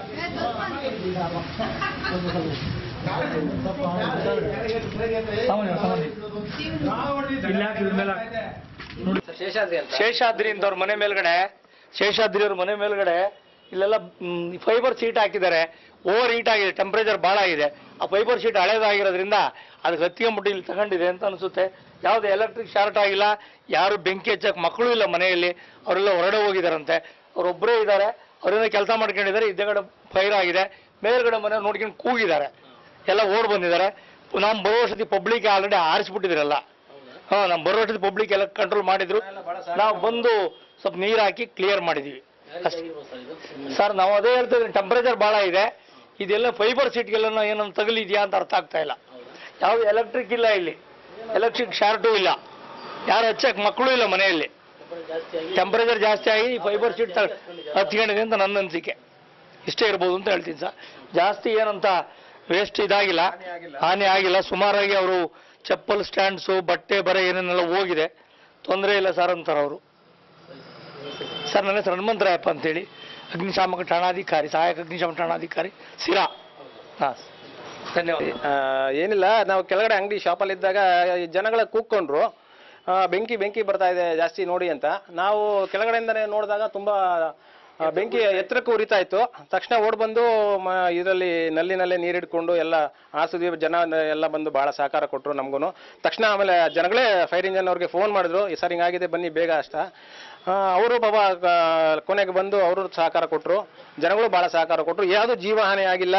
ಸಾಮಾನ್ಯ ಸಾಮಾನ್ಯ ಇಲ್ಲಿ ಹಾಕಿ ಇದ್ರ ಮೇಲೆ ಹಾಕಿ. ನೋಡಿ ಶೇಷಾದ್ರಿ ಅಂತ ಅವ್ರ ಮನೆ ಮೇಲ್ಗಡೆ ಶೇಷಾದ್ರಿ ಅವ್ರ ಮನೆ ಮೇಲ್ಗಡೆ ಇಲ್ಲೆಲ್ಲ ಫೈಬರ್ ಸೀಟ್ ಹಾಕಿದ್ದಾರೆ ಓವರ್ ಹೀಟ್ ಆಗಿದೆ ಟೆಂಪರೇಚರ್ ಭಾಳ ಆಗಿದೆ ಆ ಫೈಬರ್ ಶೀಟ್ ಹಳೇದಾಗಿರೋದ್ರಿಂದ ಅದಕ್ಕೆ ಹತ್ಕೊಂಡ್ಬಿಟ್ಟು ಇಲ್ಲಿ ತಗೊಂಡಿದೆ ಅಂತ ಅನಿಸುತ್ತೆ ಯಾವುದೇ ಎಲೆಕ್ಟ್ರಿಕ್ ಶಾರ್ಟ್ ಆಗಿಲ್ಲ ಯಾರು ಬೆಂಕಿ ಹಚ್ಚಕ್ಕೆ ಮಕ್ಕಳು ಇಲ್ಲ ಮನೆಯಲ್ಲಿ ಅವರೆಲ್ಲ ಹೊರಗಡೆ ಹೋಗಿದಾರಂತೆ ಅವರೊಬ್ಬರೇ ಇದ್ದಾರೆ ಅವರೆಲ್ಲ ಕೆಲಸ ಮಾಡ್ಕೊಂಡಿದ್ದಾರೆ ಇದ್ದಗಡೆ ಫೈರ್ ಆಗಿದೆ ಮೇಲ್ಗಡೆ ಮನೆ ನೋಡ್ಕೊಂಡು ಕೂಗಿದ್ದಾರೆ ಎಲ್ಲ ಓಡ್ ಬಂದಿದ್ದಾರೆ ನಾವು ಬರೋ ವರ್ಷದ ಪಬ್ಲಿಕ್ ಆಲ್ರೆಡಿ ಆರಿಸ್ಬಿಟ್ಟಿದ್ರಲ್ಲ ಹಾ ನಾವು ಬರೋ ವರ್ಷದ ಪಬ್ಲಿಕ್ ಎಲ್ಲ ಕಂಟ್ರೋಲ್ ಮಾಡಿದ್ರು ನಾವು ಬಂದು ಸ್ವಲ್ಪ ನೀರು ಹಾಕಿ ಕ್ಲಿಯರ್ ಮಾಡಿದೀವಿ ಅಷ್ಟೇ ಸರ್ ನಾವು ಅದೇ ಹೇಳ್ತಾ ಇದ್ದೀನಿ ಟೆಂಪರೇಚರ್ ಭಾಳ ಇದೆ ಇದೆಲ್ಲ ಫೈಬರ್ ಸೀಟ್ಗೆಲ್ಲ ಏನೋ ತಗಲಿದ್ಯಾ ಅಂತ ಅರ್ಥ ಆಗ್ತಾ ಇಲ್ಲ ಯಾವುದು ಎಲೆಕ್ಟ್ರಿಕ್ ಇಲ್ಲ ಇಲ್ಲಿ ಎಲೆಕ್ಟ್ರಿಕ್ ಶಾರ್ಟು ಇಲ್ಲ ಯಾರು ಹಚ್ಚಕ್ಕೆ ಮಕ್ಕಳು ಇಲ್ಲ ಮನೆಯಲ್ಲಿ ಟೆಂಪರೇಚರ್ ಜಾಸ್ತಿ ಆಗಿ ಫೈಬರ್ ಶೀಟ್ ಹತ್ಕೊಂಡಿದೆ ಅಂತ ನನ್ನ ಅನಿಸಿಕೆ ಇಷ್ಟೇ ಇರ್ಬೋದು ಅಂತ ಹೇಳ್ತೀನಿ ಸರ್ ಜಾಸ್ತಿ ಏನಂತ ವೇಸ್ಟ್ ಇದಾಗಿಲ್ಲ ಹಾನಿ ಆಗಿಲ್ಲ ಸುಮಾರಾಗಿ ಅವರು ಚಪ್ಪಲ್ ಸ್ಟ್ಯಾಂಡ್ಸು ಬಟ್ಟೆ ಬರೆ ಏನೇನೆಲ್ಲ ಹೋಗಿದೆ ತೊಂದರೆ ಇಲ್ಲ ಸರ್ ಅಂತಾರೆ ಅವರು ಸರ್ ನನ್ನ ಹೆಸರು ಹನುಮಂತರಾಯಪ್ಪ ಅಂತೇಳಿ ಅಗ್ನಿಶಾಮಕ ಠಾಣಾಧಿಕಾರಿ ಸಹಾಯಕ ಅಗ್ನಿಶಾಮಕ ಠಾಣಾಧಿಕಾರಿ ಸಿರಾ ಹಾಂ ಧನ್ಯವಾದ ಆ, ಏನಿಲ್ಲ ನಾವು ಕೆಳಗಡೆ ಅಂಗಡಿ ಶಾಪಲ್ಲಿ ಇದ್ದಾಗ ಈ ಜನಗಳ ಕೂತ್ಕೊಂಡ್ರು ಆ, ಬೆಂಕಿ ಬೆಂಕಿ ಬರ್ತಾ ಇದೆ ಜಾಸ್ತಿ ನೋಡಿ ಅಂತ ನಾವು ಕೆಳಗಡೆಯಿಂದನೇ ನೋಡಿದಾಗ ತುಂಬಾ ಆ, ಬೆಂಕಿ ಎತ್ತರಕ್ಕೆ ಉರಿತಾ ಇತ್ತು ತಕ್ಷಣ ಓಡ್ ಬಂದು ಇದರಲ್ಲಿ ನಲ್ಲಿನಲ್ಲೇ ನೀರು ಹಿಡ್ಕೊಂಡು ಎಲ್ಲ ಆರಿಸಿದ್ವಿ ಜನ ಎಲ್ಲ ಬಂದು ಬಹಳ ಸಹಕಾರ ಕೊಟ್ಟರು ನಮಗೂ ತಕ್ಷಣ ಆಮೇಲೆ ಜನಗಳೇ ಫೈರ್ ಇಂಜನ್ ಅವ್ರಿಗೆ ಫೋನ್ ಮಾಡಿದ್ರು ಈ ಸರ್ ಹಿಂಗಾಗಿದೆ ಬನ್ನಿ ಬೇಗ ಅಷ್ಟ ಅವರು ಪಾಪ ಆ, ಕೊನೆಗೆ ಬಂದು ಅವರು ಸಹಕಾರ ಕೊಟ್ಟರು ಜನಗಳು ಬಹಳ ಸಹಕಾರ ಕೊಟ್ಟರು ಯಾವುದು ಜೀವಹಾನಿ ಆಗಿಲ್ಲ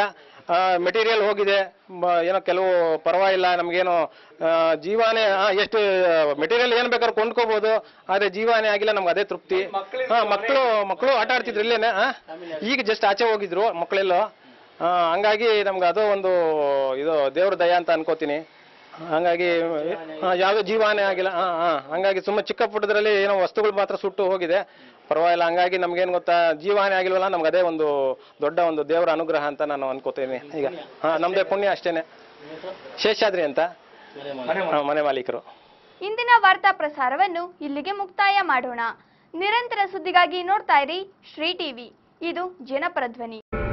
ಮೆಟೀರಿಯಲ್ ಹೋಗಿದೆ ಮ- ಏನೋ ಕೆಲವು ಪರವಾಗಿಲ್ಲ ನಮಗೇನು ಜೀವಾನೇ ಆ, ಎಷ್ಟು ಮೆಟೀರಿಯಲ್ ಏನು ಬೇಕಾದ್ರೂ ಕೊಂಡ್ಕೋಬಹುದು ಆದ್ರೆ ಜೀವಾನೇ ಆಗಿಲ್ಲ ನಮ್ಗೆ ಅದೇ ತೃಪ್ತಿ ಹಾ ಮಕ್ಕಳು ಮಕ್ಕಳು ಆಟ ಆಡ್ತಿದ್ರು ಇಲ್ಲೇನೆ ಆ? ಈಗ ಜಸ್ಟ್ ಆಚೆ ಹೋಗಿದ್ರು ಮಕ್ಕಳೆಲ್ಲೋ ಆ, ಹಂಗಾಗಿ ನಮ್ಗೆ ಅದು ಒಂದು ಇದು ದೇವ್ರ ದಯ ಅಂತ ಅನ್ಕೋತೀನಿ ಹಂಗಾಗಿ ಆ, ಯಾವ್ದು ಜೀವಾನೇ ಆಗಿಲ್ಲ ಹಾ ಹಾ ಹಂಗಾಗಿ ಸುಮ್ಮ ಚಿಕ್ಕ ಪುಟ್ಟದ್ರಲ್ಲಿ ಏನೋ ವಸ್ತುಗಳು ಮಾತ್ರ ಸುಟ್ಟು ಹೋಗಿದೆ ಪರವಾಗಿಲ್ಲ ಹಂಗಾಗಿ ನಮ್ಗೇನ್ ಗೊತ್ತಾ ಜೀವಹಾನಿ ಆಗಿಲ್ವಲ್ಲ ನಮ್ಗೆ ಅದೇ ಒಂದು ದೊಡ್ಡ ಒಂದು ದೇವರ ಅನುಗ್ರಹ ಅಂತ ನಾನು ಅನ್ಕೋತೀನಿ ಈಗ ಹಾ ನಮ್ದೇ ಪುಣ್ಯ ಅಷ್ಟೇನೆ ಶೇಷಾದ್ರಿ ಅಂತ ಹಾ, ಮನೆ ಮಾಲೀಕರು ಇಂದಿನ ವಾರ್ತಾ ಪ್ರಸಾರವನ್ನು ಇಲ್ಲಿಗೆ ಮುಕ್ತಾಯ ಮಾಡೋಣ ನಿರಂತರ ಸುದ್ದಿಗಾಗಿ ನೋಡ್ತಾ ಇರಿ ಶ್ರೀ ಟಿವಿ ಇದು ಜನಪರ ಧ್ವನಿ